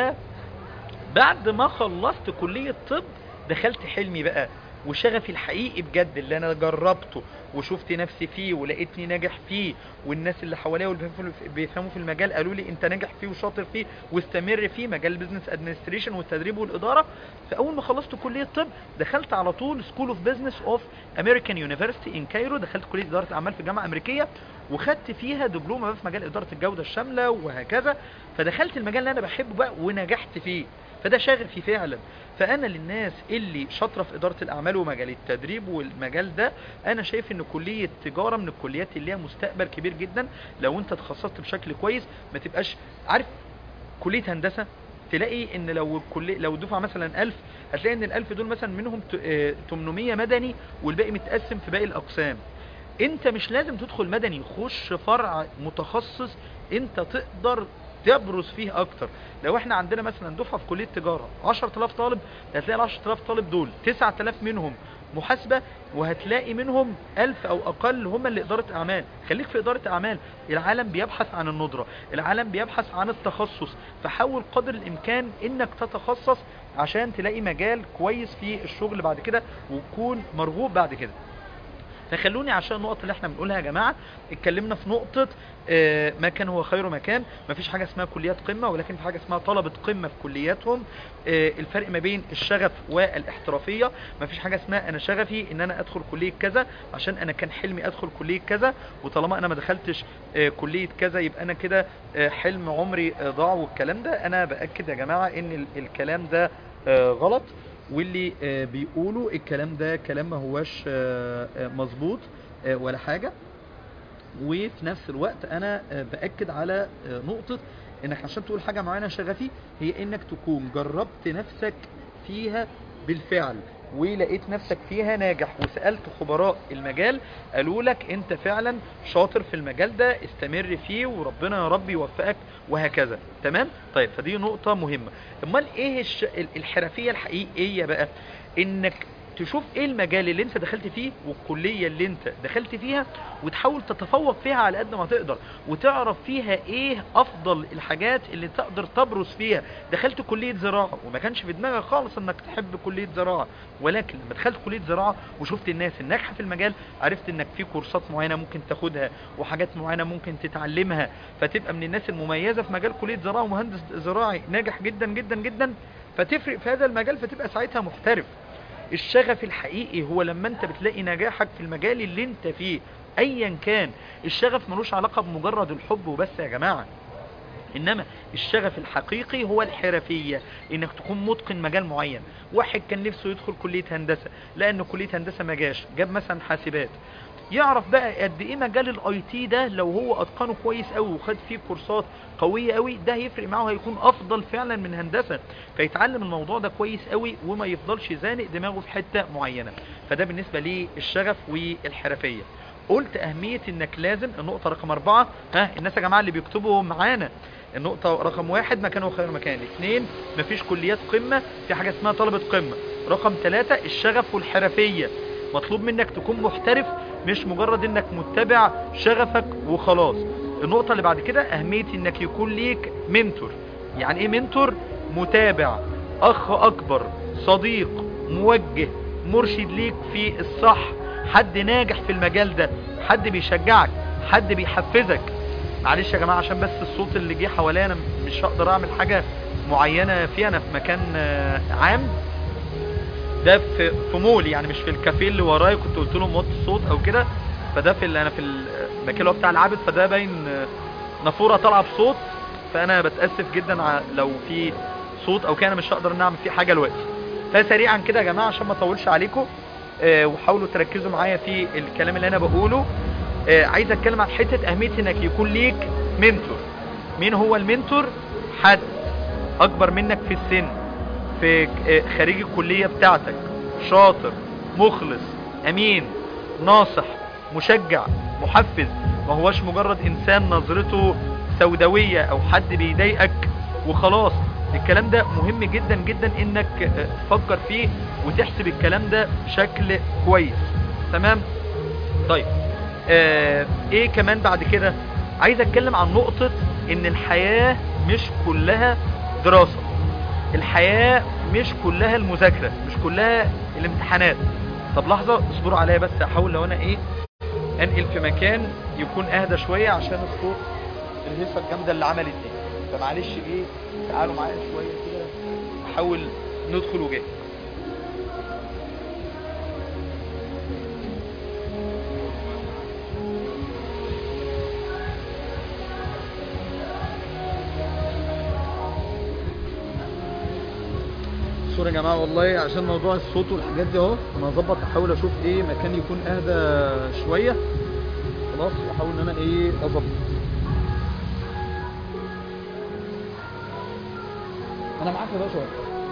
بعد ما خلصت كلية طب دخلت حلمي بقى وشغفي الحقيقي بجد اللي انا جربته وشفت نفسي فيه ولقيتني ناجح فيه والناس اللي حواليا واللي بيفهموا- بيفهموا في المجال قالوا لي انت ناجح فيه وشاطر فيه واستمر فيه مجال البيزنس ادمنستريشن والتدريب والاداره فاول ما خلصت كليه طب دخلت على طول سكول اوف بزنس اوف امريكان يونيفرسيتي ان كايرو دخلت كليه اداره اعمال في جامعه امريكيه وخدت فيها دبلومه بقى في مجال اداره الجوده الشامله وهكذا فدخلت المجال اللي انا بحبه بقى ونجحت فيه فده شغفي فعلا فانا للناس اللي شاطره في اداره الاعمال ومجال التدريب والمجال ده انا شايف ان كليه تجاره من الكليات اللي ليها مستقبل كبير جدا لو انت اتخصصت بشكل كويس ما تبقاش عارف كليه هندسه تلاقي ان لو الكليه لو دفعه مثلا 1000 هتلاقي ان ال1000 دول مثلا منهم ت- آه، 800 مدني والباقي متقسم في باقي الاقسام انت مش لازم تدخل مدني خش فرع متخصص انت تقدر تبرز فيه اكتر لو احنا عندنا مثلا دفعه في كليه تجاره 10000 طالب هتلاقي ال 10000 طالب دول 9000 منهم محاسبه وهتلاقي منهم 1000 او اقل هم اللي اداره اعمال خليك في اداره اعمال العالم بيبحث عن الندره العالم بيبحث عن التخصص فحاول قدر الامكان انك تتخصص عشان تلاقي مجال كويس في الشغل بعد كده وتكون مرغوب بعد كده فخلوني عشان النقط اللي احنا بنقولها يا جماعه اتكلمنا في نقطه آه، ما كان هو خير مكان مفيش حاجه اسمها كليات قمه ولكن في حاجه اسمها طلبه قمه في كلياتهم آه، الفرق ما بين الشغف والاحترافيه مفيش حاجه اسمها انا شغفي ان انا ادخل كليه كذا عشان انا كان حلمي ادخل كليه كذا وطالما انا ما دخلتش آه، كليه كذا يبقى انا كده آه، حلم عمري آه، ضاع والكلام ده انا باكد يا جماعه ان ال- الكلام ده آه، غلط واللي آه، بيقولوا الكلام ده كلام ما هواش آه، آه، مظبوط آه، ولا حاجة وفي نفس الوقت انا آه، باكد على آه، نقطة انك عشان تقول حاجة معينة شغفي هي انك تكون جربت نفسك فيها بالفعل ولقيت نفسك فيها ناجح وسألت خبراء المجال قالوا لك انت فعلا شاطر في المجال ده استمر فيه وربنا يا رب يوفقك وهكذا تمام طيب فدي نقطة مهمة امال ايه الش... الحرفية الحقيقية بقى انك تشوف ايه المجال اللي انت دخلت فيه والكلية اللي انت دخلت فيها وتحاول تتفوق فيها على قد ما تقدر وتعرف فيها ايه افضل الحاجات اللي تقدر تبرز فيها دخلت كلية زراعة وما كانش في دماغك خالص انك تحب كلية زراعة ولكن لما دخلت كلية زراعة وشفت الناس الناجحة في المجال عرفت انك في كورسات معينة ممكن تاخدها وحاجات معينة ممكن تتعلمها فتبقى من الناس المميزة في مجال كلية زراعة ومهندس زراعي ناجح جدا جدا جدا فتفرق في هذا المجال فتبقى ساعتها محترف الشغف الحقيقي هو لما انت بتلاقي نجاحك في المجال اللي انت فيه ايا كان الشغف ملوش علاقة بمجرد الحب وبس يا جماعة انما الشغف الحقيقي هو الحرفية انك تكون متقن مجال معين واحد كان نفسه يدخل كلية هندسة لان كلية هندسة ما جاش جاب مثلا حاسبات يعرف بقى قد ايه مجال الاي تي ده لو هو اتقنه كويس قوي وخد فيه كورسات قوية قوي ده هيفرق معاه هيكون افضل فعلا من هندسة فيتعلم الموضوع ده كويس قوي وما يفضلش زانق دماغه في حتة معينة فده بالنسبة للشغف والحرفية قلت اهمية انك لازم النقطة رقم اربعة ها الناس يا جماعة اللي بيكتبوا معانا النقطة رقم واحد مكانه خير مكان اثنين مفيش كليات قمة في حاجة اسمها طلبة قمة رقم ثلاثة الشغف والحرفية مطلوب منك تكون محترف مش مجرد انك متبع شغفك وخلاص النقطة اللي بعد كده اهمية انك يكون ليك منتور يعني ايه منتور متابع اخ اكبر صديق موجه مرشد ليك في الصح حد ناجح في المجال ده حد بيشجعك حد بيحفزك معلش يا جماعة عشان بس الصوت اللي جه حواليا انا مش هقدر اعمل حاجة معينة فيها انا في مكان عام ده في في مول يعني مش في الكافيه اللي ورايا كنت قلت لهم وطي الصوت او كده فده في انا في المكان اللي هو بتاع العابد فده باين نافوره طالعه بصوت فانا بتاسف جدا لو في صوت او كده انا مش هقدر ان اعمل فيه حاجه دلوقتي فسريعا كده يا جماعه عشان ما اطولش عليكم آه وحاولوا تركزوا معايا في الكلام اللي انا بقوله آه عايز اتكلم عن حته اهميه انك يكون ليك منتور مين هو المنتور حد اكبر منك في السن في خريج الكلية بتاعتك شاطر مخلص امين ناصح مشجع محفز ما هوش مجرد انسان نظرته سوداوية او حد بيضايقك وخلاص الكلام ده مهم جدا جدا انك تفكر فيه وتحسب الكلام ده بشكل كويس تمام طيب آه ايه كمان بعد كده عايز اتكلم عن نقطة ان الحياة مش كلها دراسة الحياة مش كلها المذاكرة مش كلها الامتحانات طب لحظة اصبروا عليا بس احاول لو انا ايه انقل في مكان يكون اهدى شوية عشان الصوت الهيصة الجامدة اللي عملت دي فمعلش ايه تعالوا معايا شوية كده احاول ندخل وجاي سوري يا جماعه والله عشان موضوع الصوت والحاجات دي اهو انا هظبط احاول اشوف ايه مكان يكون اهدى شويه خلاص واحاول ان انا ايه اظبط انا معاك يا باشا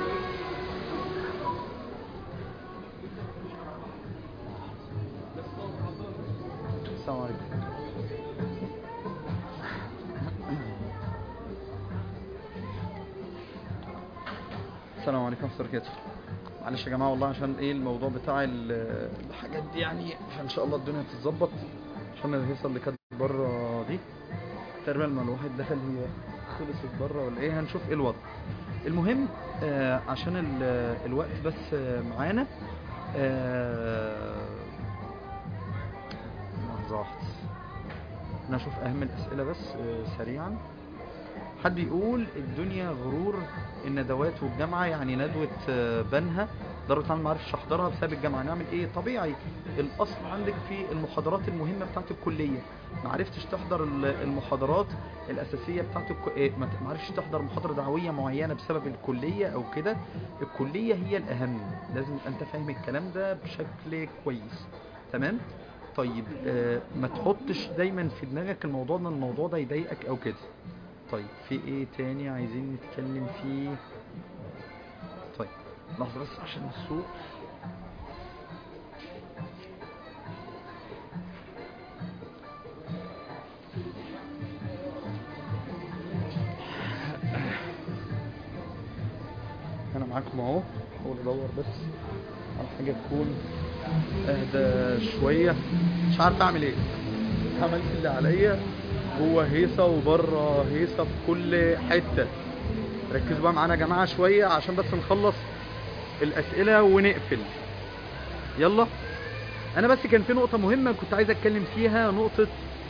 السلام عليكم السلام عليكم ورحمه الله وبركاته معلش يا جماعه والله عشان ايه الموضوع بتاع الحاجات دي يعني عشان ان شاء الله الدنيا تتظبط عشان الهيصه اللي كانت بره دي تقريبا ما الواحد دخل هي خلصت بره ولا ايه هنشوف ايه الوضع المهم آه عشان الوقت بس آه معانا آه لحظه واحده انا اشوف اهم الاسئله بس آه سريعا حد بيقول الدنيا غرور الندوات والجامعة يعني ندوة بنها ضرورة انا ما عرفش احضرها بسبب الجامعة نعمل ايه طبيعي الاصل عندك في المحاضرات المهمة بتاعت الكلية ما عرفتش تحضر المحاضرات الاساسية بتاعت الك... ما عرفتش تحضر محاضرة دعوية معينة بسبب الكلية او كده الكلية هي الاهم لازم انت فاهم الكلام ده بشكل كويس تمام طيب آه ما تحطش دايما في دماغك الموضوع ده الموضوع ده يضايقك او كده طيب في ايه تاني عايزين نتكلم فيه طيب لحظة بس عشان الصوت انا معاكم اهو احاول ادور بس على حاجه تكون اهدى شويه مش عارف اعمل ايه عملت اللي عليا جوه هيصه وبره هيصه في كل حته ركزوا بقى معانا يا جماعه شويه عشان بس نخلص الاسئله ونقفل يلا انا بس كان في نقطه مهمه كنت عايز اتكلم فيها نقطه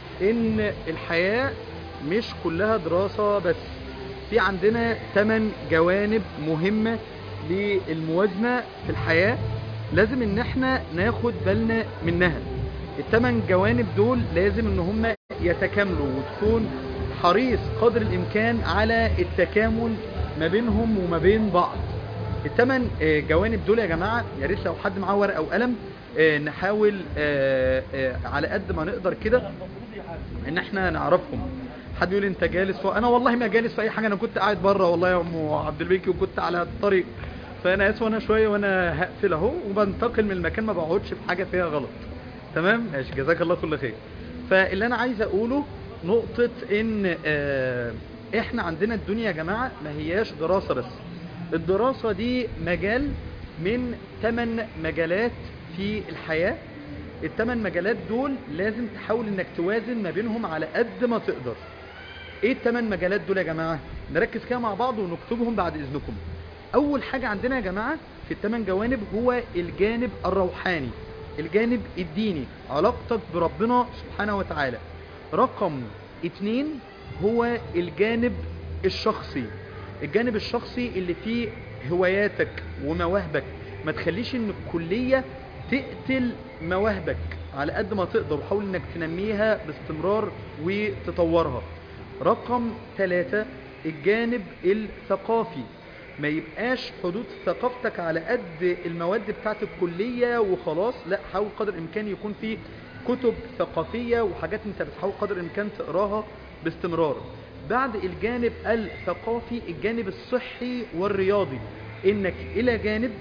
ان الحياه مش كلها دراسه بس في عندنا 8 جوانب مهمه للموازنه في الحياه لازم ان احنا ناخد بالنا منها الثمان جوانب دول لازم ان هم يتكاملوا وتكون حريص قدر الامكان على التكامل ما بينهم وما بين بعض الثمان آه، جوانب دول يا جماعه يا ريت لو حد معاه ورقه وقلم آه، نحاول آه، آه، على قد ما نقدر كده ان احنا نعرفهم حد يقول انت جالس و... انا والله ما جالس في اي حاجه انا كنت قاعد بره والله يا ام عبد البيكي وكنت على الطريق فانا اسف وانا شويه وانا هقفل اهو وبنتقل من المكان ما بقعدش في حاجه فيها غلط تمام ماشي جزاك الله كل خير فاللي انا عايز اقوله نقطه ان آه، احنا عندنا الدنيا يا جماعه ما هياش دراسه بس الدراسه دي مجال من ثمان مجالات في الحياه الثمان مجالات دول لازم تحاول انك توازن ما بينهم على قد ما تقدر ايه الثمان مجالات دول يا جماعه نركز كده مع بعض ونكتبهم بعد اذنكم اول حاجه عندنا يا جماعه في الثمان جوانب هو الجانب الروحاني الجانب الديني علاقتك بربنا سبحانه وتعالى رقم اتنين هو الجانب الشخصي الجانب الشخصي اللي فيه هواياتك ومواهبك ما تخليش ان الكلية تقتل مواهبك على قد ما تقدر وحاول انك تنميها باستمرار وتطورها رقم ثلاثة الجانب الثقافي ما يبقاش حدود ثقافتك على قد المواد بتاعت الكلية وخلاص لا حاول قدر الامكان يكون في كتب ثقافية وحاجات انت بتحاول قدر الامكان تقراها باستمرار بعد الجانب الثقافي الجانب الصحي والرياضي انك الى جانب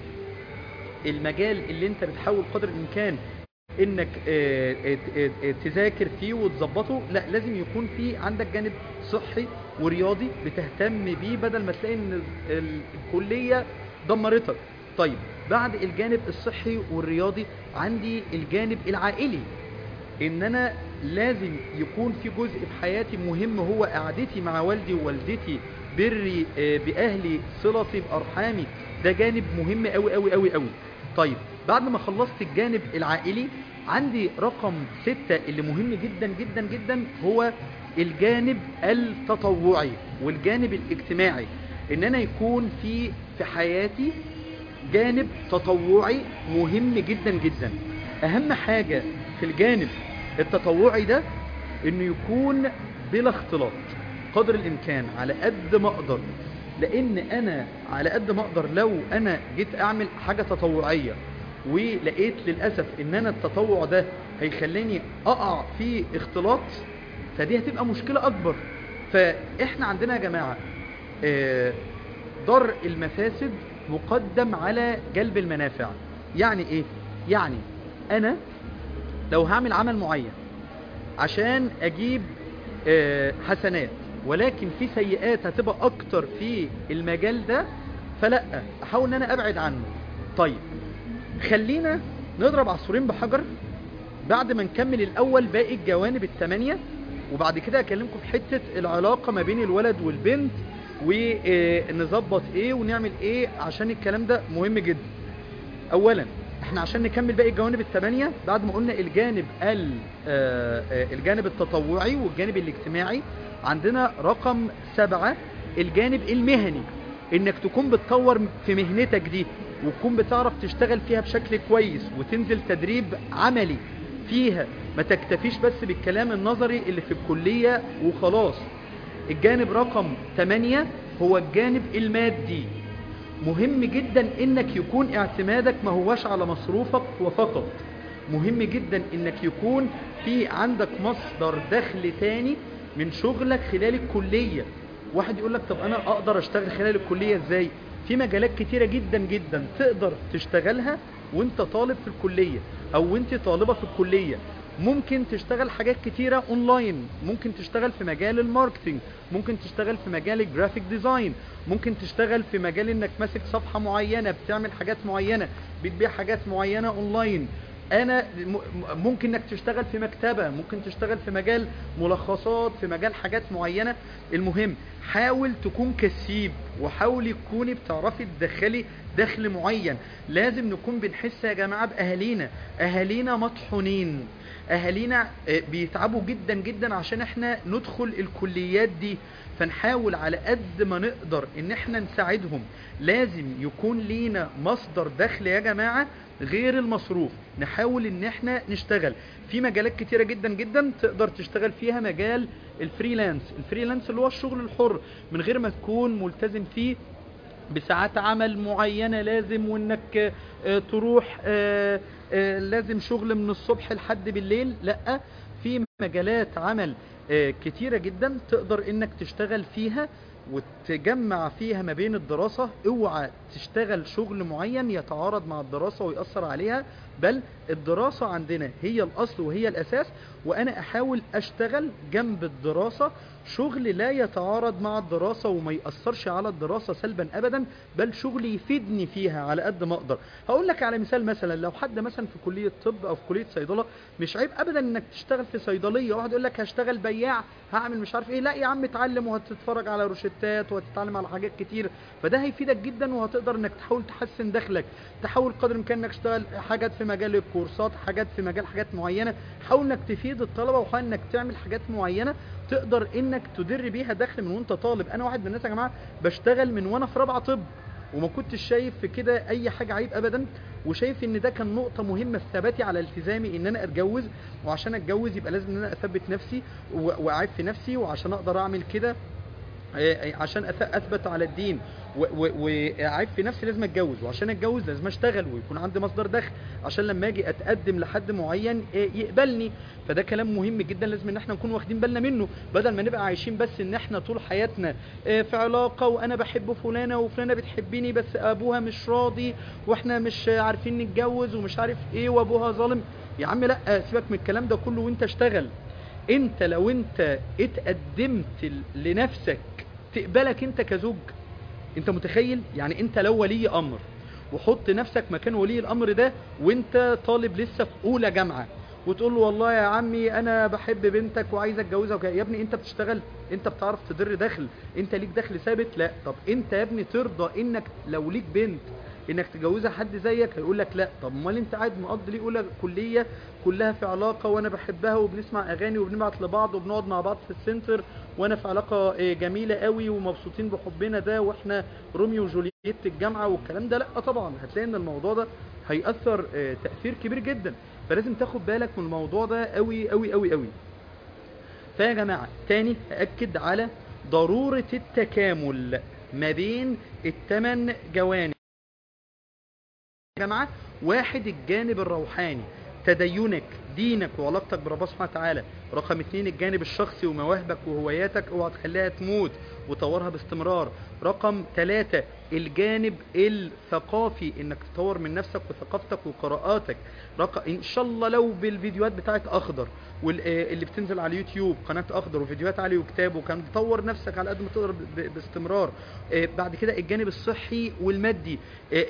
المجال اللي انت بتحاول قدر الامكان انك آه، آه، آه، آه، تذاكر فيه وتظبطه لا لازم يكون في عندك جانب صحي ورياضي بتهتم بيه بدل ما تلاقي ان ال- الكلية دمرتك طيب بعد الجانب الصحي والرياضي عندي الجانب العائلي ان انا لازم يكون في جزء في حياتي مهم هو قعدتي مع والدي ووالدتي بري آه، باهلي صلتي بارحامي ده جانب مهم قوي قوي قوي قوي طيب بعد ما خلصت الجانب العائلي عندي رقم ستة اللي مهم جدا جدا جدا هو الجانب التطوعي والجانب الاجتماعي ان انا يكون في في حياتي جانب تطوعي مهم جدا جدا اهم حاجة في الجانب التطوعي ده انه يكون بلا اختلاط قدر الامكان على قد ما اقدر لان انا على قد ما اقدر لو انا جيت اعمل حاجة تطوعية ولقيت للأسف ان انا التطوع ده هيخليني اقع في اختلاط فدي هتبقى مشكلة اكبر فاحنا عندنا يا جماعة آه، ضر المفاسد مقدم على جلب المنافع يعني ايه يعني انا لو هعمل عمل معين عشان اجيب آه، حسنات ولكن في سيئات هتبقى اكتر في المجال ده فلا احاول ان انا ابعد عنه طيب خلينا نضرب عصفورين بحجر بعد ما نكمل الاول باقي الجوانب الثمانية وبعد كده اكلمكم في حتة العلاقة ما بين الولد والبنت ونظبط ايه ونعمل ايه عشان الكلام ده مهم جدا اولا احنا عشان نكمل باقي الجوانب الثمانية بعد ما قلنا الجانب ال- آه، آه، الجانب التطوعي والجانب الاجتماعي عندنا رقم سبعة الجانب المهني انك تكون بتطور في مهنتك دي وتكون بتعرف تشتغل فيها بشكل كويس وتنزل تدريب عملي فيها ما تكتفيش بس بالكلام النظري اللي في الكلية وخلاص الجانب رقم 8 هو الجانب المادي مهم جدا انك يكون اعتمادك ما هواش على مصروفك وفقط مهم جدا انك يكون في عندك مصدر دخل تاني من شغلك خلال الكلية واحد يقول لك طب انا اقدر اشتغل خلال الكلية ازاي في مجالات كتيرة جدا جدا تقدر تشتغلها وانت طالب في الكلية او وانت طالبة في الكلية ممكن تشتغل حاجات كتيرة اونلاين ممكن تشتغل في مجال الماركتينج ممكن تشتغل في مجال الجرافيك ديزاين ممكن تشتغل في مجال انك ماسك صفحة معينة بتعمل حاجات معينة بتبيع حاجات معينة اونلاين انا م- ممكن انك تشتغل في مكتبة ممكن تشتغل في مجال ملخصات في مجال حاجات معينة المهم حاول تكون كسيب وحاول تكوني بتعرفي تدخلي دخل معين لازم نكون بنحس يا جماعة باهالينا اهالينا مطحونين اهالينا آه، بيتعبوا جدا جدا عشان احنا ندخل الكليات دي فنحاول على قد ما نقدر ان احنا نساعدهم لازم يكون لينا مصدر دخل يا جماعة غير المصروف نحاول ان احنا نشتغل في مجالات كتيرة جدا جدا تقدر تشتغل فيها مجال الفريلانس الفريلانس اللي هو الشغل الحر من غير ما تكون ملتزم فيه بساعات عمل معينة لازم وانك آه، تروح آه، آه، لازم شغل من الصبح لحد بالليل لا في مجالات عمل آه، كتيرة جدا تقدر انك تشتغل فيها وتجمع فيها ما بين الدراسة اوعى تشتغل شغل معين يتعارض مع الدراسة ويأثر عليها بل الدراسة عندنا هي الأصل وهي الأساس وأنا أحاول أشتغل جنب الدراسة شغل لا يتعارض مع الدراسة وما يأثرش على الدراسة سلبا أبدا بل شغل يفيدني فيها على قد ما أقدر هقول لك على مثال مثلا لو حد مثلا في كلية طب أو في كلية صيدلة مش عيب أبدا إنك تشتغل في صيدلية واحد يقول لك هشتغل بياع هعمل مش عارف إيه لا يا عم اتعلم وهتتفرج على روشتات وهتتعلم على حاجات كتير فده هيفيدك جدا وهتقدر إنك تحاول تحسن دخلك تحاول قدر الإمكان إنك تشتغل حاجات في مجال الكورسات حاجات في مجال حاجات معينة حاول إنك تفيد الطلبة وحاول إنك تعمل حاجات معينة تقدر انك تدر بيها دخل من وانت طالب انا واحد من الناس يا جماعه بشتغل من وانا في رابعه طب وما كنتش شايف في كده اي حاجه عيب ابدا وشايف ان ده كان نقطه مهمه في ثباتي على التزامي ان انا اتجوز وعشان اتجوز يبقى لازم ان انا اثبت نفسي و- واعيب في نفسي وعشان اقدر اعمل كده آه، عشان أث- اثبت على الدين و- و- واعيب في نفسي لازم اتجوز وعشان اتجوز لازم اشتغل ويكون عندي مصدر دخل عشان لما اجي اتقدم لحد معين آه، يقبلني فده كلام مهم جدا لازم ان احنا نكون واخدين بالنا منه بدل ما نبقى عايشين بس ان احنا طول حياتنا آه، في علاقة وانا بحب فلانة وفلانة بتحبني بس ابوها مش راضي واحنا مش عارفين نتجوز ومش عارف ايه وابوها ظالم يا عم لا آه، سيبك من الكلام ده كله وانت اشتغل انت لو انت اتقدمت ل- لنفسك تقبلك انت كزوج انت متخيل يعني انت لو ولي امر وحط نفسك مكان ولي الامر ده وانت طالب لسه في اولى جامعة وتقول له والله يا عمي انا بحب بنتك وعايز اتجوزها وكده يا ابني انت بتشتغل انت بتعرف تدر دخل انت ليك دخل ثابت لا طب انت يا ابني ترضى انك لو ليك بنت انك تجوزها حد زيك هيقول لك لا طب امال انت قاعد مقضي ليه اولى كليه كلها في علاقه وانا بحبها وبنسمع اغاني وبنبعت لبعض وبنقعد مع بعض في السنتر وانا في علاقه آه، جميله قوي ومبسوطين بحبنا ده واحنا روميو وجولييت الجامعه والكلام ده لا طبعا هتلاقي ان الموضوع ده هيأثر آه، تأثير كبير جدا فلازم تاخد بالك من الموضوع ده قوي قوي قوي قوي فيا جماعة تاني أأكد على ضرورة التكامل ما بين الثمان جوانب يا جماعة واحد الجانب الروحاني تدينك دينك وعلاقتك بربنا سبحانه وتعالى رقم اتنين الجانب الشخصي ومواهبك وهواياتك اوعى تخليها تموت وطورها باستمرار رقم ثلاثة الجانب الثقافي انك تطور من نفسك وثقافتك وقراءاتك رقم ان شاء الله لو بالفيديوهات بتاعت اخضر واللي بتنزل على اليوتيوب قناة اخضر وفيديوهات علي وكتاب وكان تطور نفسك على قد ما تقدر ب- باستمرار آه، بعد كده الجانب الصحي والمادي آه،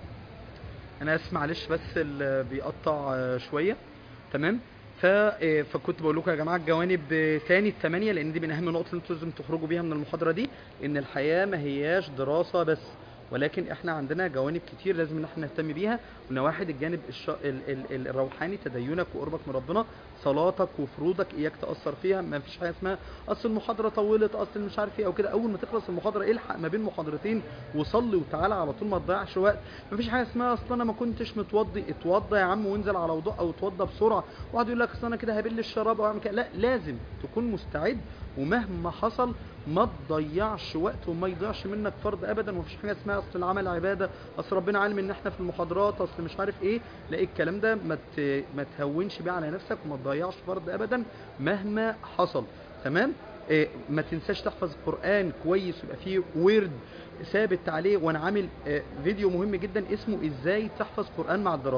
انا اسف معلش بس اللي بيقطع آه، شويه تمام ف آه، فكنت بقول لكم يا جماعه الجوانب آه، تاني الثمانيه لان دي من اهم النقط اللي انتوا لازم تخرجوا بيها من المحاضره دي ان الحياه ما هياش دراسه بس ولكن احنا عندنا جوانب كتير لازم ان احنا نهتم بيها قلنا واحد الجانب الش... ال... ال... ال- الروحاني تدينك وقربك من ربنا صلاتك وفروضك اياك تاثر فيها ما فيش حاجه اسمها اصل المحاضره طولت اصل مش عارف ايه او كده اول ما تخلص المحاضره الحق ما بين محاضرتين وصلي وتعالى على طول ما تضيعش وقت ما فيش حاجه اسمها اصل انا ما كنتش متوضي اتوضى يا عم وانزل على وضوء او اتوضى بسرعه واحد يقول لك اصل انا كده هبل الشراب او اعمل كده لا لازم تكون مستعد ومهما حصل ما تضيعش وقت وما يضيعش منك فرض ابدا ومفيش حاجه اسمها اصل العمل عباده اصل ربنا عالم ان احنا في المحاضرات اصل مش عارف ايه لا الكلام ده ما ت- ما تهونش بيه على نفسك وما تضيعش فرض ابدا مهما حصل تمام إيه ما تنساش تحفظ القران كويس يبقى فيه ورد ثابت عليه وانا عامل آه، فيديو مهم جدا اسمه ازاي تحفظ قران مع الدراسه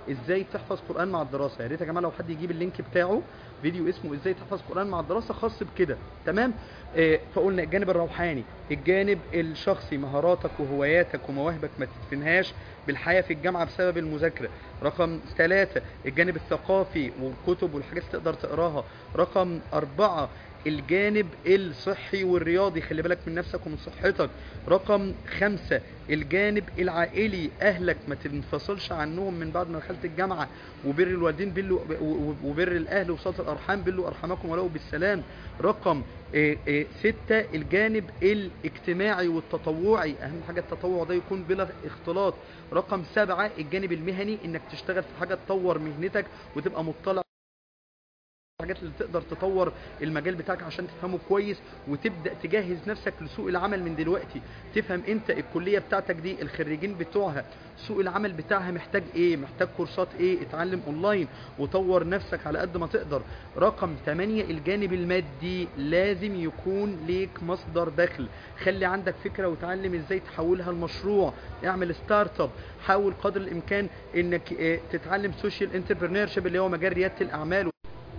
ازاي تحفظ قران مع الدراسه يا ريت يا جماعه لو حد يجيب اللينك بتاعه فيديو اسمه ازاي تحفظ قران مع الدراسه خاص بكده تمام آه فقلنا الجانب الروحاني الجانب الشخصي مهاراتك وهواياتك ومواهبك ما تدفنهاش بالحياه في الجامعه بسبب المذاكره رقم ثلاثة الجانب الثقافي والكتب والحاجات اللي تقدر تقراها رقم أربعة الجانب الصحي والرياضي خلي بالك من نفسك ومن صحتك رقم خمسة الجانب العائلي أهلك ما تنفصلش عنهم من بعد ما دخلت الجامعة وبر الوالدين بلوا وبر الأهل وصلة الأرحام بلوا أرحامكم ولو بالسلام رقم آه، آه، ستة الجانب الاجتماعي والتطوعي أهم حاجة التطوع ده يكون بلا اختلاط رقم سبعة الجانب المهني إنك تشتغل في حاجة تطور مهنتك وتبقى مطلع الحاجات اللي تقدر تطور المجال بتاعك عشان تفهمه كويس وتبدا تجهز نفسك لسوق العمل من دلوقتي تفهم انت الكليه بتاعتك دي الخريجين بتوعها سوق العمل بتاعها محتاج ايه محتاج كورسات ايه اتعلم اونلاين وطور نفسك على قد ما تقدر رقم 8 الجانب المادي لازم يكون ليك مصدر دخل خلي عندك فكره وتعلم ازاي تحولها لمشروع اعمل ستارت اب حاول قدر الامكان انك اه، تتعلم سوشيال انتربرينور اللي هو مجال رياده الاعمال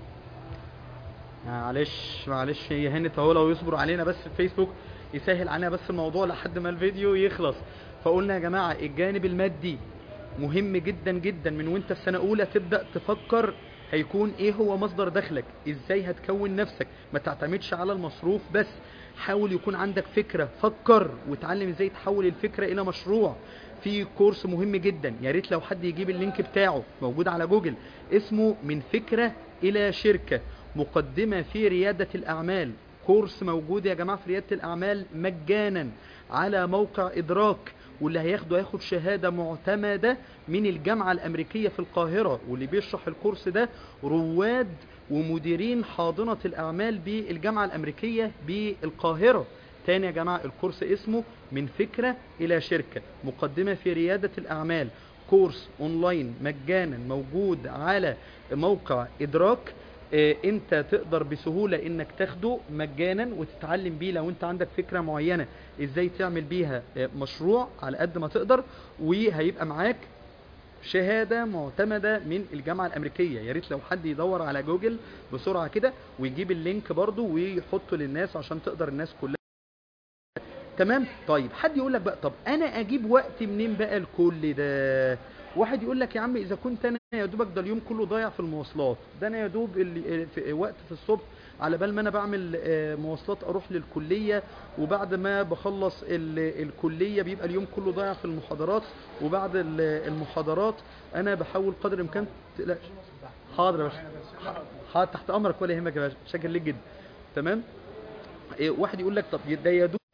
معلش معلش هي هانت اهو لو يصبر علينا بس في فيسبوك يسهل علينا بس الموضوع لحد ما الفيديو يخلص فقلنا يا جماعة الجانب المادي مهم جدا جدا من وانت في سنة اولى تبدأ تفكر هيكون ايه هو مصدر دخلك ازاي هتكون نفسك ما تعتمدش على المصروف بس حاول يكون عندك فكرة فكر وتعلم ازاي تحول الفكرة الى مشروع في كورس مهم جدا يا ريت لو حد يجيب اللينك بتاعه موجود على جوجل اسمه من فكرة الى شركة مقدمة في ريادة الأعمال كورس موجود يا جماعة في ريادة الأعمال مجانا على موقع إدراك واللي هياخده هياخد شهادة معتمدة من الجامعة الأمريكية في القاهرة واللي بيشرح الكورس ده رواد ومديرين حاضنة الأعمال بالجامعة الأمريكية بالقاهرة تاني يا جماعة الكورس اسمه من فكرة إلى شركة مقدمة في ريادة الأعمال كورس أونلاين مجانا موجود على موقع إدراك آه، انت تقدر بسهولة انك تاخده مجانا وتتعلم بيه لو انت عندك فكرة معينة ازاي تعمل بيها آه، مشروع على قد ما تقدر وهيبقى معاك شهادة معتمدة من الجامعة الأمريكية يا ريت لو حد يدور على جوجل بسرعة كده ويجيب اللينك برضو ويحطه للناس عشان تقدر الناس كلها تمام طيب حد يقول لك بقى طب انا اجيب وقت منين بقى الكل ده واحد يقول لك يا عم اذا كنت انا يا دوبك ده اليوم كله ضايع في المواصلات ده انا يا دوب اللي في وقت في الصبح على بال ما انا بعمل آه، مواصلات اروح للكليه وبعد ما بخلص ال- الكليه بيبقى اليوم كله ضايع في المحاضرات وبعد ال- المحاضرات انا بحاول قدر الامكان لا حاضر يا باشا حاضر تحت امرك ولا يهمك يا باشا شاكر ليك جدا تمام إيه، واحد يقول لك طب ده يا دوب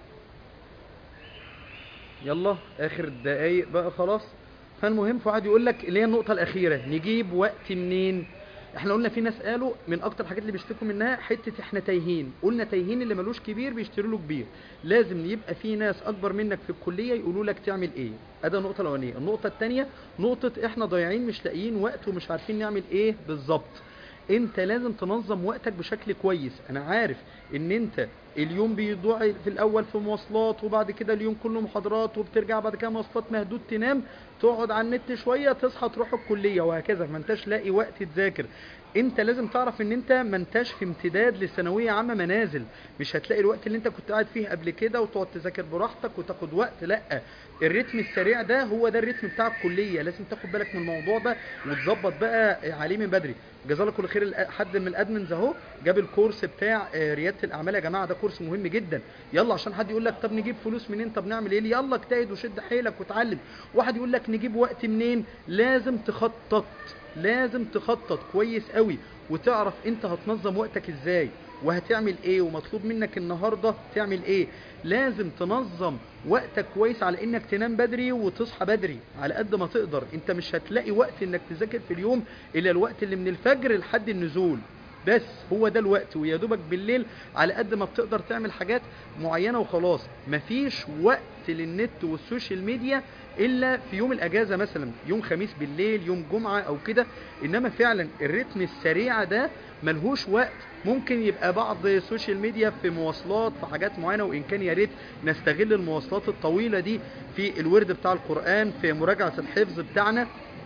يلا اخر الدقايق بقى خلاص فالمهم فقعد يقول لك اللي هي النقطة الأخيرة نجيب وقت منين احنا قلنا في ناس قالوا من اكتر الحاجات اللي بيشتكوا منها حتة احنا تايهين قلنا تايهين اللي ملوش كبير بيشتروا له كبير لازم يبقى في ناس اكبر منك في الكلية يقولوا لك تعمل ايه ادي النقطة الاولانية النقطة التانية نقطة احنا ضايعين مش لاقيين وقت ومش عارفين نعمل ايه بالظبط انت لازم تنظم وقتك بشكل كويس انا عارف ان انت اليوم بيضيع في الاول في مواصلات وبعد كده اليوم كله محاضرات وبترجع بعد كده مواصلات مهدود تنام تقعد على النت شويه تصحى تروح الكليه وهكذا ما انتش لاقي وقت تذاكر انت لازم تعرف ان انت ما انتش في امتداد لثانويه عامه منازل مش هتلاقي الوقت اللي انت كنت قاعد فيه قبل كده وتقعد تذاكر براحتك وتاخد وقت لا الريتم السريع ده هو ده الريتم بتاع الكليه لازم تاخد بالك من الموضوع ده وتظبط بقى عليه من بدري جزاه الله كل خير الأ- حد من الادمنز اهو جاب الكورس بتاع آه، رياده الاعمال يا جماعه ده كورس مهم جدا يلا عشان حد يقول لك طب نجيب فلوس منين طب نعمل ايه يلا اجتهد وشد حيلك وتعلم واحد يقول لك نجيب وقت منين لازم تخطط لازم تخطط كويس قوي وتعرف انت هتنظم وقتك ازاي وهتعمل ايه ومطلوب منك النهارده تعمل ايه لازم تنظم وقتك كويس على انك تنام بدري وتصحى بدري على قد ما تقدر انت مش هتلاقي وقت انك تذاكر في اليوم الا الوقت اللي من الفجر لحد النزول بس هو ده الوقت ويا دوبك بالليل على قد ما بتقدر تعمل حاجات معينة وخلاص مفيش وقت للنت والسوشيال ميديا الا في يوم الاجازة مثلا يوم خميس بالليل يوم جمعة او كده انما فعلا الريتم السريع ده ملهوش وقت ممكن يبقى بعض السوشيال ميديا في مواصلات في حاجات معينة وان كان يا ريت نستغل المواصلات الطويلة دي في الورد بتاع القرآن في مراجعة الحفظ بتاعنا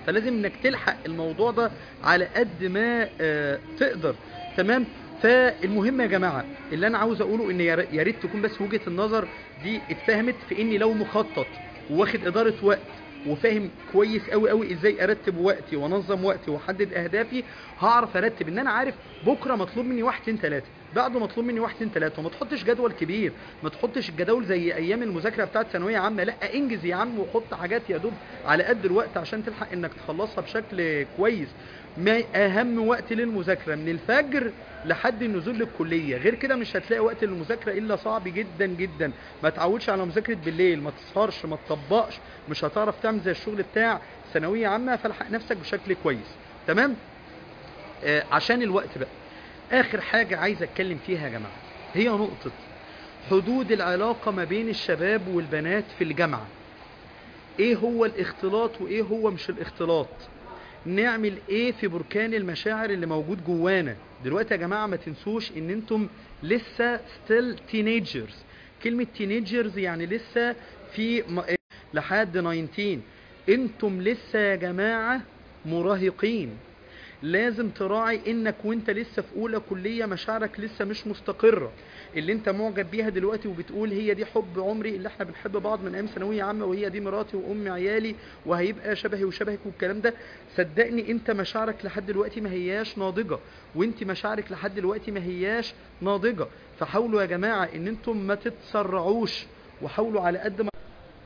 فلازم انك تلحق الموضوع ده على قد ما آه، تقدر تمام فالمهم يا جماعه اللي انا عاوز اقوله ان يا ر- يا ريت تكون بس وجهه النظر دي اتفهمت في اني لو مخطط واخد اداره وقت وفاهم كويس قوي قوي ازاي ارتب وقتي وانظم وقتي واحدد اهدافي هعرف ارتب ان انا عارف بكره مطلوب مني واحد اتنين تلاته بعده مطلوب مني واحد اتنين تلاته وما تحطش جدول كبير ما تحطش الجداول زي ايام المذاكره بتاعت ثانويه عامه لا انجز يا عم وحط حاجات يا دوب على قد الوقت عشان تلحق انك تخلصها بشكل كويس ما اهم وقت للمذاكره من الفجر لحد النزول للكليه غير كده مش هتلاقي وقت للمذاكره الا صعب جدا جدا ما تعودش على مذاكره بالليل ما تسهرش ما تطبقش مش هتعرف تعمل زي الشغل بتاع ثانويه عامه فالحق نفسك بشكل كويس تمام آه عشان الوقت بقى اخر حاجه عايز اتكلم فيها يا جماعه هي نقطه حدود العلاقه ما بين الشباب والبنات في الجامعه ايه هو الاختلاط وايه هو مش الاختلاط نعمل ايه في بركان المشاعر اللي موجود جوانا دلوقتي يا جماعه ما تنسوش ان انتم لسه ستيل تينيجرز كلمه تينيجرز يعني لسه في م... لحد 19 انتم لسه يا جماعه مراهقين لازم تراعي انك وانت لسه في اولى كليه مشاعرك لسه مش مستقره اللي انت معجب بيها دلوقتي وبتقول هي دي حب عمري اللي احنا بنحب بعض من ايام ثانويه عامه وهي دي مراتي وام عيالي وهيبقى شبهي وشبهك والكلام ده صدقني انت مشاعرك لحد دلوقتي ما هياش ناضجه وانت مشاعرك لحد دلوقتي ما هياش ناضجه فحاولوا يا جماعه ان انتم ما تتسرعوش وحاولوا على قد ما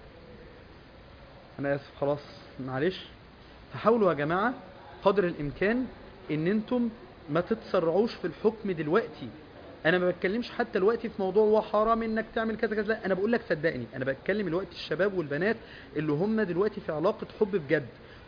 انا اسف خلاص معلش فحاولوا يا جماعه قدر الامكان ان انتم ما تتسرعوش في الحكم دلوقتي انا ما بتكلمش حتى دلوقتي في موضوع وحرام انك تعمل كذا كذا لا انا بقول لك صدقني انا بتكلم دلوقتي الشباب والبنات اللي هم دلوقتي في علاقه حب بجد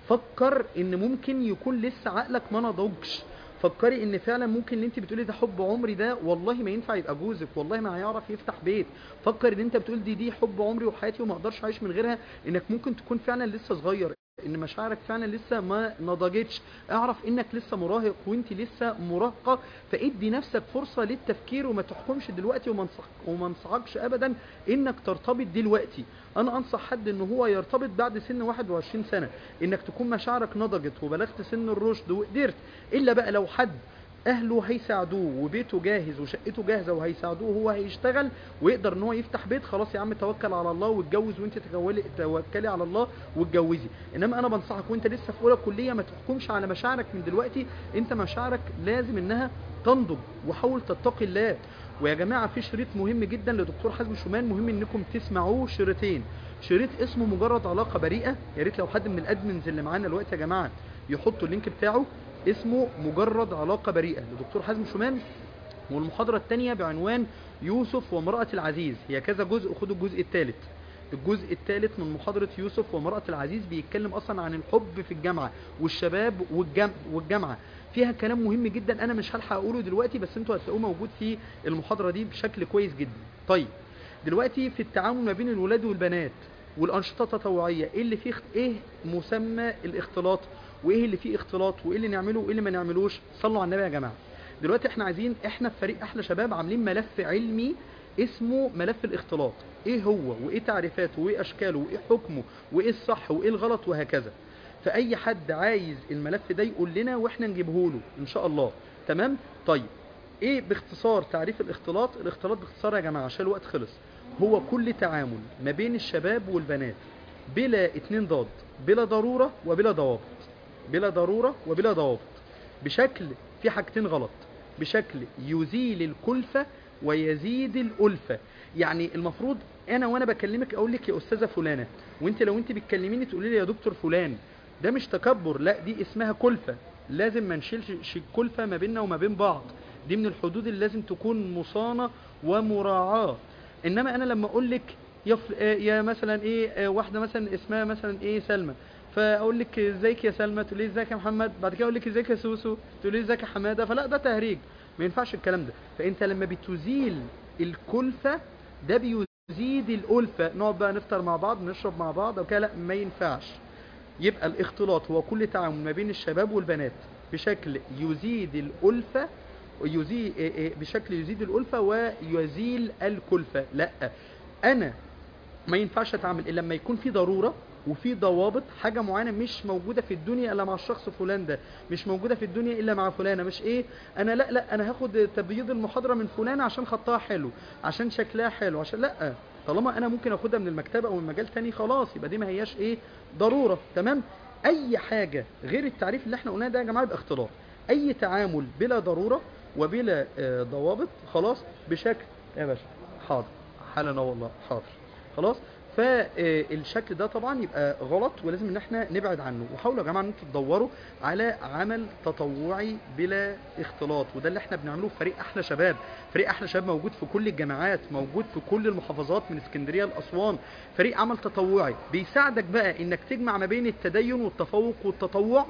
فكر ان ممكن يكون لسه عقلك ما نضجش فكري ان فعلا ممكن اللي انت بتقولي ده حب عمري ده والله ما ينفع يبقى جوزك والله ما هيعرف يفتح بيت فكر ان انت بتقول دي دي حب عمري وحياتي وما اقدرش اعيش من غيرها انك ممكن تكون فعلا لسه صغير ان مشاعرك فعلا لسه ما نضجتش اعرف انك لسه مراهق وانت لسه مراهقه فادي نفسك فرصه للتفكير وما تحكمش دلوقتي وما انصح- وما انصحكش ابدا انك ترتبط دلوقتي انا انصح حد ان هو يرتبط بعد سن 21 سنه انك تكون مشاعرك نضجت وبلغت سن الرشد وقدرت الا بقى لو حد اهله هيساعدوه وبيته جاهز وشقته جاهزه وهيساعدوه وهو هيشتغل ويقدر ان هو يفتح بيت خلاص يا عم توكل على الله واتجوز وانت تكولي توكلي على الله واتجوزي انما انا بنصحك وانت لسه في اولى كليه ما تحكمش على مشاعرك من دلوقتي انت مشاعرك لازم انها تنضج وحاول تتقي الله ويا جماعه في شريط مهم جدا لدكتور حازم شومان مهم انكم تسمعوه شريطين شريط اسمه مجرد علاقه بريئه يا ريت لو حد من الادمنز اللي معانا دلوقتي يا جماعه يحطوا اللينك بتاعه اسمه مجرد علاقه بريئه لدكتور حازم شومان والمحاضره الثانيه بعنوان يوسف وامراه العزيز هي كذا جزء خدوا الجزء الثالث الجزء الثالث من محاضرة يوسف وامرأة العزيز بيتكلم أصلا عن الحب في الجامعة والشباب والجم... والجامعة فيها كلام مهم جدا أنا مش هلحق أقوله دلوقتي بس أنتوا هتلاقوه موجود في المحاضرة دي بشكل كويس جدا طيب دلوقتي في التعامل ما بين الولاد والبنات والأنشطة التطوعية إيه اللي فيه اخت- إيه مسمى الاختلاط وإيه اللي فيه اختلاط وإيه اللي نعمله وإيه اللي ما نعملوش صلوا على النبي يا جماعة دلوقتي احنا عايزين احنا في فريق احلى شباب عاملين ملف علمي اسمه ملف الاختلاط ايه هو وايه تعريفاته وايه اشكاله وايه حكمه وايه الصح وايه الغلط وهكذا فاي حد عايز الملف ده يقول لنا واحنا نجيبه له ان شاء الله تمام طيب ايه باختصار تعريف الاختلاط الاختلاط باختصار يا جماعه عشان الوقت خلص هو كل تعامل ما بين الشباب والبنات بلا اتنين ضاد بلا ضروره وبلا ضوابط بلا ضروره وبلا ضوابط بشكل في حاجتين غلط بشكل يزيل الكلفة ويزيد الألفة يعني المفروض أنا وأنا بكلمك أقول لك يا أستاذة فلانة وأنت لو أنت بتكلميني تقولي لي يا دكتور فلان ده مش تكبر لا دي اسمها كلفة لازم ما نشيلش الكلفة ما بيننا وما بين بعض دي من الحدود اللي لازم تكون مصانة ومراعاة إنما أنا لما أقول لك يا, فل... آه يا مثلا إيه آه واحدة مثلا اسمها مثلا إيه سلمى فاقول لك ازيك يا سلمى تقول لي ازيك يا محمد بعد كده اقول لك ازيك يا سوسو تقول لي ازيك يا حماده فلا ده تهريج ما ينفعش الكلام ده فانت لما بتزيل الكلفه ده بيزيد الالفه نقعد بقى نفطر مع بعض نشرب مع بعض او كده لا ما ينفعش يبقى الاختلاط هو كل تعامل ما بين الشباب والبنات بشكل يزيد الالفه ويزيد بشكل يزيد الالفه ويزيل الكلفه لا انا ما ينفعش اتعامل الا لما يكون في ضروره وفي ضوابط حاجه معينه مش موجوده في الدنيا الا مع الشخص فلان ده مش موجوده في الدنيا الا مع فلانه مش ايه انا لا لا انا هاخد تبييض المحاضره من فلانه عشان خطها حلو عشان شكلها حلو عشان لا طالما انا ممكن اخدها من المكتبه او من مجال تاني خلاص يبقى دي ما هياش ايه ضروره تمام اي حاجه غير التعريف اللي احنا قلناه ده يا جماعه يبقى اختلاط اي تعامل بلا ضروره وبلا آه، ضوابط خلاص بشكل يا باشا حاضر حالا والله حاضر خلاص فالشكل ده طبعا يبقى غلط ولازم ان احنا نبعد عنه وحاولوا يا جماعه ان انتوا تدوروا على عمل تطوعي بلا اختلاط وده اللي احنا بنعمله في فريق احلى شباب فريق احلى شباب موجود في كل الجامعات موجود في كل المحافظات من اسكندريه لاسوان فريق عمل تطوعي بيساعدك بقى انك تجمع ما بين التدين والتفوق والتطوع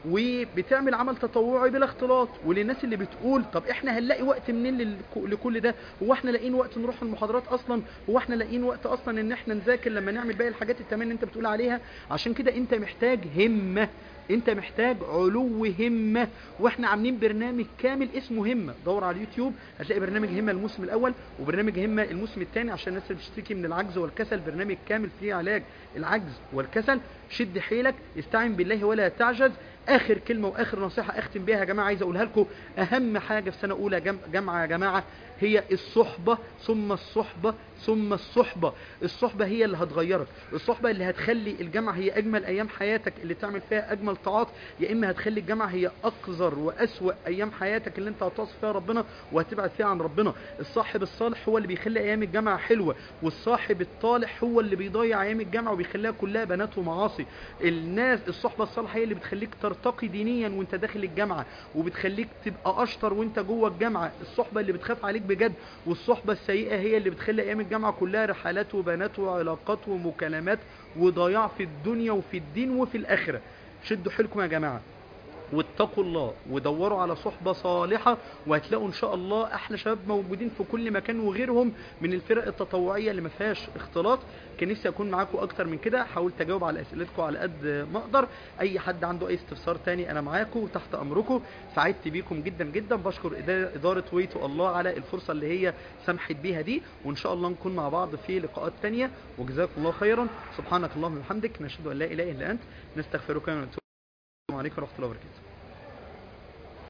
وبتعمل عمل تطوعي بلا اختلاط وللناس اللي بتقول طب احنا هنلاقي وقت منين للك- لكل ده هو احنا لاقيين وقت نروح المحاضرات اصلا هو احنا لاقيين وقت اصلا ان احنا نذاكر لما نعمل باقي الحاجات التمام اللي انت بتقول عليها عشان كده انت محتاج همة انت محتاج علو همة واحنا عاملين برنامج كامل اسمه همة دور على اليوتيوب هتلاقي برنامج همة الموسم الاول وبرنامج همة الموسم الثاني عشان الناس اللي بتشتكي من العجز والكسل برنامج كامل فيه علاج العجز والكسل شد حيلك استعن بالله ولا تعجز اخر كلمه واخر نصيحه اختم بيها يا جماعه عايز اقولها لكم اهم حاجه في سنه اولى جم- جامعه يا جماعه هي الصحبه ثم الصحبه ثم الصحبه الصحبه هي اللي هتغيرك الصحبه اللي هتخلي الجامعه هي اجمل ايام حياتك اللي تعمل فيها اجمل طاعات يا اما هتخلي الجامعه هي اقذر واسوا ايام حياتك اللي انت هتعصي فيها ربنا وهتبعد فيها عن ربنا الصاحب الصالح هو اللي بيخلي ايام الجامعه حلوه والصاحب الطالح هو اللي بيضيع ايام الجامعه وبيخليها كلها بنات ومعاصي الناس الصحبه الصالحه هي اللي بتخليك ترتقي دينيا وانت داخل الجامعه وبتخليك تبقى اشطر وانت جوه الجامعه الصحبه اللي بتخاف عليك بجد والصحبه السيئه هي اللي بتخلي ايام الجامعه كلها رحلات وبنات وعلاقات ومكالمات وضياع في الدنيا وفي الدين وفي الاخره شدوا حيلكم يا جماعه واتقوا الله ودوروا على صحبة صالحة وهتلاقوا ان شاء الله احلى شباب موجودين في كل مكان وغيرهم من الفرق التطوعية اللي ما فيهاش اختلاط كان نفسي اكون معاكم اكتر من كده حاولت اجاوب على اسئلتكم على قد ما اقدر اي حد عنده اي استفسار تاني انا معاكم تحت امركم سعدت بيكم جدا جدا بشكر إدا- ادارة ويتو الله على الفرصة اللي هي سمحت بيها دي وان شاء الله نكون مع بعض في لقاءات تانية وجزاكم الله خيرا سبحانك اللهم وبحمدك نشهد ان لا اله الا انت نستغفرك ونتوب عليكم ورحمة الله وبركاته